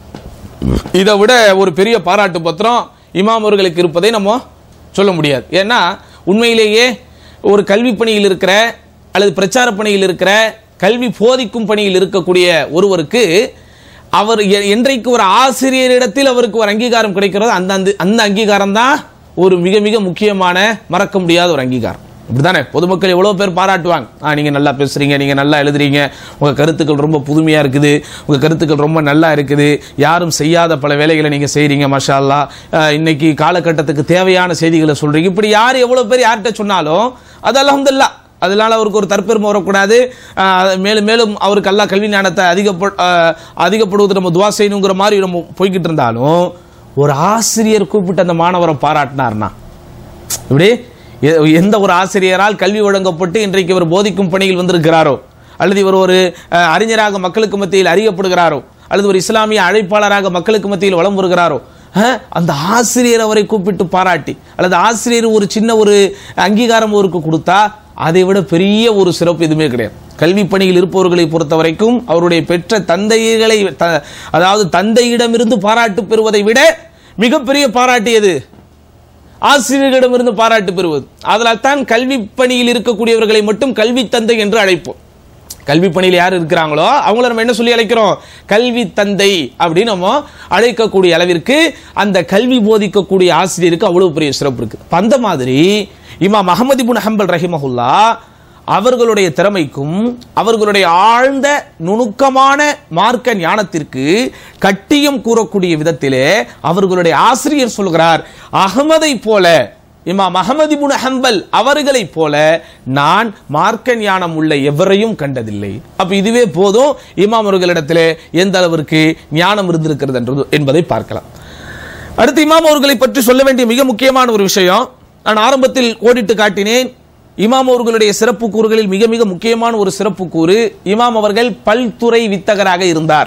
இதை விட ஒரு பெரிய பாராட்டு பத்திரம் இமாம் அவர்களுக்கு இருப்பதை நம்ம சொல்ல முடியாது ஏன்னா உண்மையிலேயே ஒரு கல்வி பணியில் இருக்கிற அல்லது பிரச்சார பணியில் இருக்கிற கல்வி போதிக்கும் பணியில் இருக்கக்கூடிய ஒருவருக்கு அவர் எ- என்றைக்கு ஒரு ஆசிரியரிடத்தில் அவருக்கு ஒரு அங்கீகாரம் கிடைக்கிறதோ அந்த அந்த அந்த அங்கீகாரம் தான் ஒரு மிக மிக முக்கியமான மறக்க முடியாத ஒரு அங்கீகாரம் இப்படிதானே பொதுமக்கள் எவ்வளோ பேர் பாராட்டுவாங்க ஆ நீங்கள் நல்லா பேசுறீங்க நீங்கள் நல்லா எழுதுறீங்க உங்கள் கருத்துக்கள் ரொம்ப புதுமையாக இருக்குது உங்கள் கருத்துக்கள் ரொம்ப நல்லா இருக்குது யாரும் செய்யாத பல வேலைகளை நீங்கள் செய்கிறீங்க மஷா அல்லா அஹ், இன்னைக்கு காலகட்டத்துக்கு தேவையான செய்திகளை சொல்கிறீங்க இப்படி யார் எவ்வளோ பேர் யார்கிட்ட சொன்னாலும் அது அலமதுல்லா அதனால அவருக்கு ஒரு தற்பெருமை வரக்கூடாது அஹ், மேலும் மேலும் அவருக்கு அல்லா கல்வி ஞானத்தை அதிகப்ப அஹ், அதிகப்படுவது நம்ம துவா செய்யணுங்கிற மாதிரி நம்ம போய்கிட்டு இருந்தாலும் ஒரு ஆசிரியர் கூப்பிட்டு அந்த மாணவரை பாராட்டினார்னா இப்படி எ- எந்த ஒரு ஆசிரியரால் கல்வி வழங்கப்பட்டு இன்றைக்கு இவர் போதிக்கும் பணியில் வந்திருக்கிறாரோ அல்லது இவர் ஒரு அஹ், அறிஞராக மக்களுக்கு மத்தியில் அறியப்படுகிறாரோ அல்லது ஒரு இஸ்லாமிய அழைப்பாளராக மக்களுக்கு மத்தியில் வலம் வருகிறாரோ அஹ், அந்த ஆசிரியர் அவரை கூப்பிட்டு பாராட்டி அல்லது ஆசிரியர் ஒரு சின்ன ஒரு அங்கீகாரம் அவருக்கு கொடுத்தா அதை விட பெரிய ஒரு சிறப்பு எதுவுமே கிடையாது கல்வி பணியில் இருப்பவர்களை பொறுத்த வரைக்கும் அவருடைய பெற்ற தந்தைகளை த- அதாவது தந்தையிடமிருந்து பாராட்டு பெறுவதை விட மிகப்பெரிய பாராட்டு எது ஆசிரியர்களிடமிருந்து பாராட்டு பெறுவது அதனால் தான் கல்வி பணியில் இருக்கக்கூடியவர்களை மட்டும் கல்வி தந்தை என்று அழைப்போம் கல்வி பணியில் யார் இருக்கிறாங்களோ அவங்கள நம்ம என்ன சொல்லி அழைக்கிறோம் கல்வி தந்தை அப்படின்னு நம்ம அழைக்கக்கூடிய அளவிற்கு அந்த கல்வி போதிக்கக்கூடிய ஆசிரியருக்கு அவ்வளவு பெரிய சிறப்பு இருக்கு அப்ப அந்த மாதிரி இமாம் அகமது இப்னு ஹம்பல் ரஹிமஹுல்லா அவர்களுடைய திறமைக்கும் அவர்களுடைய ஆழ்ந்த நுணுக்கமான மார்க்க ஞானத்திற்கு கட்டியம் கூறக்கூடிய விதத்திலே அவர்களுடைய ஆசிரியர் சொல்கிறார் அகமதை போல இமாம் அகமது இப்னு ஹம்பல் அவர்களைப் போல நான் மார்க்க ஞானம் உள்ள எவரையும் கண்டதில்லை அப்ப இதுவே போதும் இமாம் அவர்களிடத்திலே எந்த அளவிற்கு ஞானம் இருந்திருக்கிறது என்று என்பதை பார்க்கலாம் அடுத்து இமாம் அவர்களை பற்றி சொல்ல வேண்டிய மிக முக்கியமான ஒரு விஷயம் நான் ஆரம்பத்தில் கோடிட்டு காட்டினேன் இமாம் அவர்களுடைய சிறப்பு கூறுகளில் மிக மிக முக்கியமான ஒரு சிறப்பு கூறு இமாம் அவர்கள் பல்துறை வித்தகராக இருந்தார்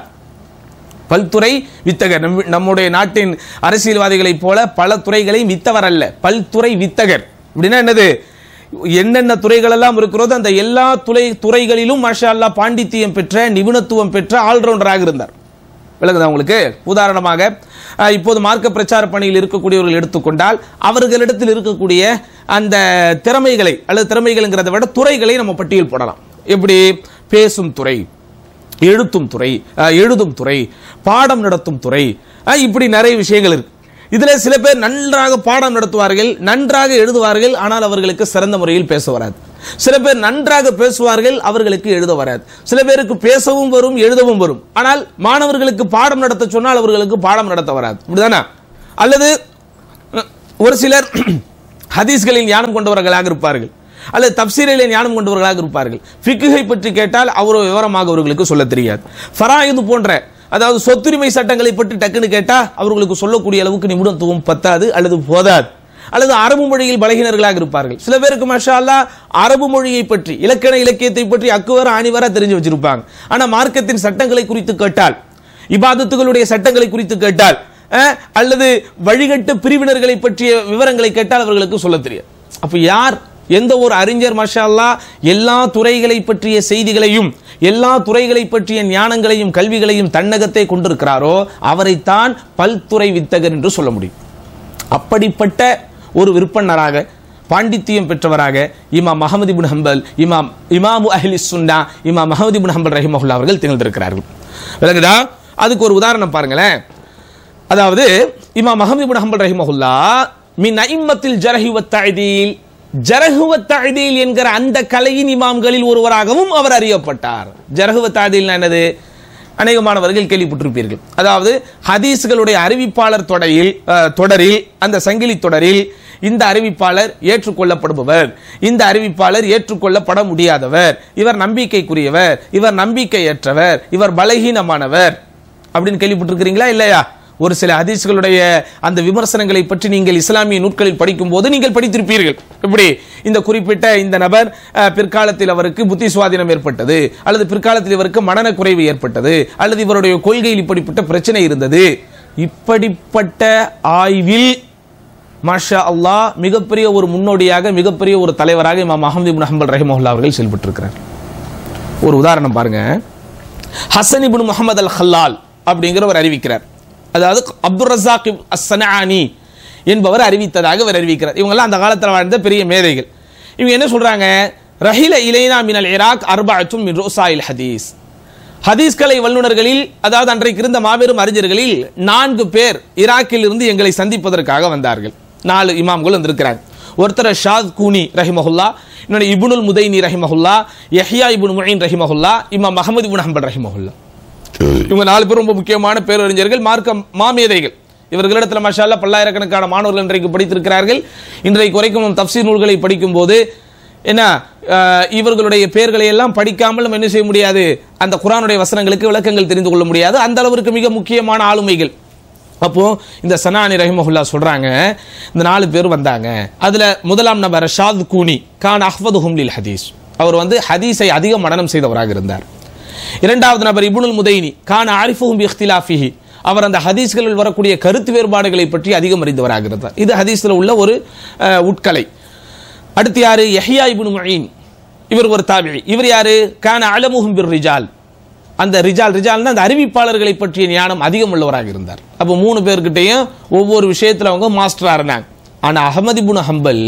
பல்துறை வித்தகர் நம்ம- நம்முடைய நாட்டின் அரசியல்வாதிகளைப் போல பல துறைகளையும் வித்தவர் அல்ல பல்துறை வித்தகர் அப்படின்னா என்னது என்னென்ன துறைகள் எல்லாம் இருக்கிறதோ அந்த எல்லா துறை துறைகளிலும் மாஷா அல்லாஹ் பாண்டித்தியம் பெற்ற நிபுணத்துவம் பெற்ற ஆல்ரவுண்டராக இருந்தார் விளங்குதா உங்களுக்கு உதாரணமாக அஹ், இப்போது மார்க்க பிரச்சார பணியில் இருக்கக்கூடியவர்கள் எடுத்துக்கொண்டால் அவர்களிடத்தில் இருக்கக்கூடிய அந்த திறமைகளை அல்லது திறமைகள்ங்கிறத விட துறைகளை நம்ம பட்டியல் போடலாம் எப்படி பேசும் துறை எழுத்தும் துறை அஹ், எழுதும் துறை பாடம் நடத்தும் துறை அஹ், இப்படி நிறைய விஷயங்கள் இருக்கு இதுல சில பேர் நன்றாக பாடம் நடத்துவார்கள் நன்றாக எழுதுவார்கள் ஆனால் அவர்களுக்கு சிறந்த முறையில் பேச வராது சில பேர் நன்றாக பேசுவார்கள் அவர்களுக்கு எழுத வராது சில பேருக்கு பேசவும் வரும் எழுதவும் வரும் ஆனால் மாணவர்களுக்கு பாடம் நடத்த சொன்னால் அவர்களுக்கு பாடம் நடத்த வராது இப்படிதானே அல்லது அஹ், ஒரு சிலர் ஹதீஸ்களில் ஞானம் கொண்டவர்களாக இருப்பார்கள் அல்லது தப்சீரிலே ஞானம் கொண்டவர்களாக இருப்பார்கள் ஃபிக்குகை பற்றி கேட்டால் அவர் விவரமாக அவர்களுக்கு சொல்ல தெரியாது ஃபராயிது போன்ற அதாவது சொத்துரிமை சட்டங்களை பற்றி டக்குன்னு கேட்டா அவர்களுக்கு சொல்லக்கூடிய அளவுக்கு நிபுணத்துவம் பத்தாது அல்லது போதாது அல்லது அரபு மொழியில் பலகினர்களாக இருப்பார்கள் சில பேருக்கு மஷா அல்லாஹ் அரபு மொழியை பற்றி இலக்கண இலக்கியத்தை பற்றி அக்குவர ஆணிவர தெரிஞ்சு வச்சிருப்பாங்க ஆனா மார்க்கத்தின் சட்டங்களை குறித்து கேட்டால் இபாதத்துகளுடைய சட்டங்களை குறித்து கேட்டால் அஹ், அல்லது வழிகட்டு பிரிவினர்களை பற்றிய விவரங்களை கேட்டால் அவர்களுக்கு சொல்ல தெரியாது அப்ப யார் எந்த ஒரு அறிஞர் மஷா அல்லாஹ் எல்லா துறைகளை பற்றிய செய்திகளையும் எல்லா துறைகளை பற்றிய ஞானங்களையும் கல்விகளையும் தன்னகத்தை கொண்டிருக்கிறாரோ அவரைத்தான் பல்துறை வித்தகர் என்று சொல்ல முடியும் அப்படிப்பட்ட ஒரு விற்பனராக பாண்டித்தியம் பெற்றவராக இமாம் மஹமது இப்னு ஹம்பல் இமாம் இமாமு அஹ்லி சுன்னா இமாம் மஹமது இப்னு ஹம்பல் ரஹிமஹுல்லா அவர்கள் திகழ்ந்திருக்கிறார்கள் விளங்குதா அதுக்கு ஒரு உதாரணம் பாருங்களேன் அதாவது இமாம் மஹமது இப்னு ஹம்பல் ரஹிமஹுல்லா மின் ஐம்மத்தில் ஜரஹி வத்தஅதீல் ஜரஹு வத்தஅதீல் என்கிற அந்த கலையின் இமாம்களில் ஒருவராகவும் அவர் அறியப்பட்டார் ஜரஹு வத்தஅதீல்னா என்னது அநேகமானவர்கள் கேள்விப்பட்டிருப்பீர்கள் அதாவது ஹதீஸ்களுடைய அறிவிப்பாளர் தொடரில் அஹ், தொடரில் அந்த சங்கிலி தொடரில் இந்த அறிவிப்பாளர் ஏற்றுக்கொள்ளப்படுபவர் இந்த அறிவிப்பாளர் ஏற்றுக்கொள்ளப்பட முடியாதவர் இவர் நம்பிக்கைக்குரியவர் இவர் நம்பிக்கையற்றவர் இவர் பலகீனமானவர் அப்படின்னு கேள்விப்பட்டிருக்கிறீங்களா இல்லையா ஒரு சில ஹதீஸ்களுடைய அந்த விமர்சனங்களை பற்றி நீங்கள் இஸ்லாமிய நூட்களில் படிக்கும் போது நீங்கள் படித்திருப்பீர்கள் இப்படி இந்த குறிப்பிட்ட இந்த நபர் அஹ், பிற்காலத்தில் அவருக்கு புத்தி சுவாதீனம் ஏற்பட்டது அல்லது பிற்காலத்தில் இவருக்கு மனநக்குறைவு ஏற்பட்டது அல்லது இவருடைய கொள்கையில் இப்படிப்பட்ட பிரச்சனை இருந்தது இப்படிப்பட்ட ஆய்வில் மாஷா அல்லாஹ் மிகப்பெரிய ஒரு முன்னோடியாக மிகப்பெரிய ஒரு தலைவராக இமாம் அஹமது இப்னு ஹம்பல் ரஹிமஹுல்லா அவர்கள் செயல்பட்டிருக்கிறார் ஒரு உதாரணம் பாருங்க ஹசன் இப்னு முகமது அல் ஹல்லால் அப்படிங்கிறவர் அறிவிக்கிறார் அதாவது அப்துல் ரசாக் அஸ்ஸனானி என்பவர் அறிவித்ததாக அவர் அறிவிக்கிறார் இவங்கெல்லாம் அந்த காலத்தில் வாழ்ந்த பெரிய மேதைகள் இவங்க என்ன சொல்றாங்க ரஹில இலைனா மினல் இராக் அர்பாத்தும் மின் ரோசாயில் ஹதீஸ் ஹதீஸ் கலை வல்லுநர்களில் அதாவது அன்றைக்கு இருந்த மாபெரும் அறிஞர்களில் நான்கு பேர் ஈராக்கில் இருந்து எங்களை சந்திப்பதற்காக வந்தார்கள் நாலு இமாம்கள் வந்திருக்கிறாங்க ஒருத்தர் ஷாத் கூனி ரஹிமஹுல்லா இன்னொன்று இப்னுல் முதைனி ரஹிமஹுல்லா யஹ்யா இப்னு முயின் ரஹிமஹுல்லா இமாம் மஹமது இப்னு ஹம்பல் ரஹிமஹுல்லா இவங்க நாலு பேர் ரொம்ப முக்கியமான பேரறிஞர்கள் மார்க்க மாமேதைகள் இவர்களிடத்தில் மஷால்லா பல்லாயிரக்கணக்கான மாணவர்கள் இன்றைக்கு படித்திருக்கிறார்கள் இன்றைக்கு வரைக்கும் தப்சீர் நூல்களை படிக்கும் போது என்ன அஹ், இவர்களுடைய பெயர்களை எல்லாம் படிக்காமல் நம்ம என்ன செய்ய முடியாது அந்த குரானுடைய வசனங்களுக்கு விளக்கங்கள் தெரிந்து கொள்ள முடியாது அந்த அளவிற்கு மிக முக்கியமான ஆளுமைகள் அப்போ இந்த சனானி ரஹிமஹுல்லா சொல்றாங்க இந்த நாலு பேர் வந்தாங்க அதுல முதலாம் நபர் ரஷாத் கூனி கான் அஹ்வது ஹும்லில் ஹதீஸ் அவர் வந்து ஹதீஸை அதிக மனனம் செய்தவராக இருந்தார் இரண்டாவது நபர் இபுனுல் முதைனி கான் ஆரிஃபுஹும் இஹ்திலாஃபிஹி அவர் அந்த ஹதீஸ்களில் வரக்கூடிய கருத்து வேறுபாடுகளை பற்றி அதிகம் அறிந்தவராக இருந்தார் இது ஹதீஸ்ல உள்ள ஒரு அஹ், உட்கலை அடுத்து யாரு யஹ்யா இப்னு முயின் இவர் ஒரு தாபிழி இவர் யாரு கான அலமுஹும் பிர் ரிஜால் அந்த ரிஜால் ரிஜால்னா அந்த அறிவிப்பாளர்களை பற்றிய ஞானம் அதிகம் உள்ளவராக இருந்தார் அப்போ மூணு பேர்கிட்டையும் ஒவ்வொரு விஷயத்துல அவங்க மாஸ்டரா இருந்தாங்க ஆனா அஹமது இப்னு ஹம்பல்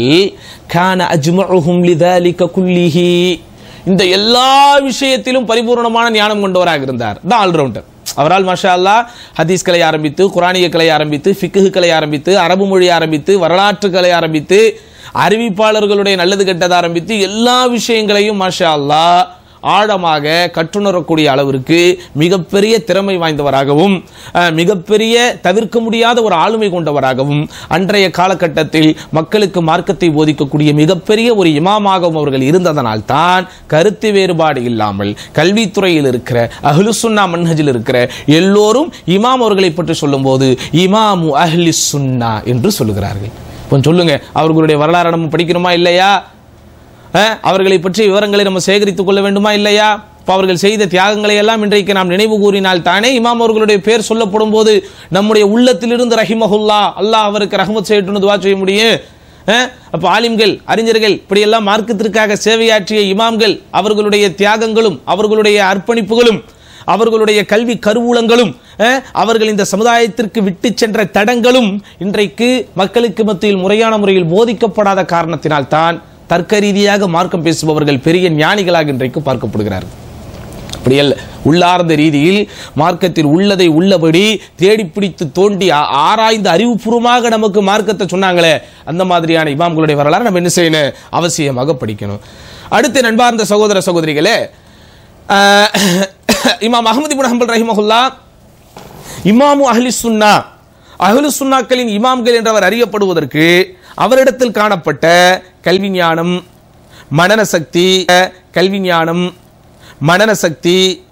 கான அஜ்மஉஹும் லிதாலிக குல்லிஹி இந்த எல்லா விஷயத்திலும் பரிபூர்ணமான ஞானம் கொண்டவராக இருந்தார் தான் ஆல்ரவுண்டர் அவரால் மாஷா அல்லாஹ் ஹதீஸ் கலை ஆரம்பித்து குரானிய கலை ஆரம்பித்து ஃபிக்ஹு கலை ஆரம்பித்து அரபு மொழி ஆரம்பித்து வரலாற்று கலை ஆரம்பித்து அறிவிப்பாளர்களுடைய நல்லது கெட்டது ஆரம்பித்து எல்லா விஷயங்களையும் மாஷா அல்லாஹ் ஆழமாக கற்றுணரக்கூடிய அளவிற்கு மிகப்பெரிய திறமை வாய்ந்தவராகவும் அஹ், மிகப்பெரிய தவிர்க்க முடியாத ஒரு ஆளுமை கொண்டவராகவும் அன்றைய காலகட்டத்தில் மக்களுக்கு மார்க்கத்தை போதிக்கக்கூடிய மிகப்பெரிய ஒரு இமாமாகவும் அவர்கள் இருந்ததனால் தான் கருத்து வேறுபாடு இல்லாமல் கல்வித்துறையில் இருக்கிற அஹ்லுசுன்னா மன்ஹஜில் இருக்கிற எல்லோரும் இமாம் அவர்களை பற்றி சொல்லும்போது இமாமு அஹ்லி சுன்னா என்று சொல்லுகிறார்கள் கொஞ்சம் சொல்லுங்க அவர்களுடைய வரலாறு நம்ம படிக்கிறோமா இல்லையா அஹ், அவர்களை பற்றிய விவரங்களை நம்ம சேகரித்துக் கொள்ள வேண்டுமா இல்லையா இப்ப அவர்கள் செய்த தியாகங்களை எல்லாம் இன்றைக்கு நாம் நினைவு கூறினால் தானே இமாம் அவர்களுடைய பேர் சொல்லப்படும் போது நம்முடைய உள்ளத்திலிருந்து ரஹிமஹுல்லா அல்லாஹ் அவருக்கு ரஹமத் செய்யட்டும்னு துவா செய்ய முடியும் அஹ், அப்ப ஆலிம்கள் அறிஞர்கள் இப்படியெல்லாம் மார்க்கத்திற்காக சேவையாற்றிய இமாம்கள் அவர்களுடைய தியாகங்களும் அவர்களுடைய அர்ப்பணிப்புகளும் அவர்களுடைய கல்வி கருவூலங்களும் அஹ், அவர்கள் இந்த சமுதாயத்திற்கு விட்டு சென்ற தடங்களும் இன்றைக்கு மக்களுக்கு மத்தியில் முறையான முறையில் போதிக்கப்படாத காரணத்தினால் தான் தர்க்க ரீதியாக மார்க்கம் பேசுபவர்கள் பெரிய ஞானிகளாக இன்றைக்கு பார்க்கப்படுகிறார்கள் அப்படி அல்ல உள்ளார்ந்த ரீதியில் மார்க்கத்தில் உள்ளதை உள்ளபடி தேடி பிடித்து தோண்டி ஆ- ஆராய்ந்து அறிவுபூர்வமாக நமக்கு மார்க்கத்தை சொன்னாங்களே அந்த மாதிரியான இமாம்களுடைய வரலாறு நம்ம என்ன செய்யணும் அவசியமாக படிக்கணும் அடுத்து நண்பார்ந்த சகோதர சகோதரிகளே ஆஹ், இமாம் அஹமது இப்னு ஹம்பல் ரஹிமஹுல்லா இமாமு அஹ்லி சுன்னா அஹ்லு சுன்னாக்களின் இமாம்கள் என்றவர் அறியப்படுவதற்கு அவரிடத்தில் காணப்பட்ட கல்வி ஞானம் மனன சக்தி கல்வி ஞானம் மனன சக்தி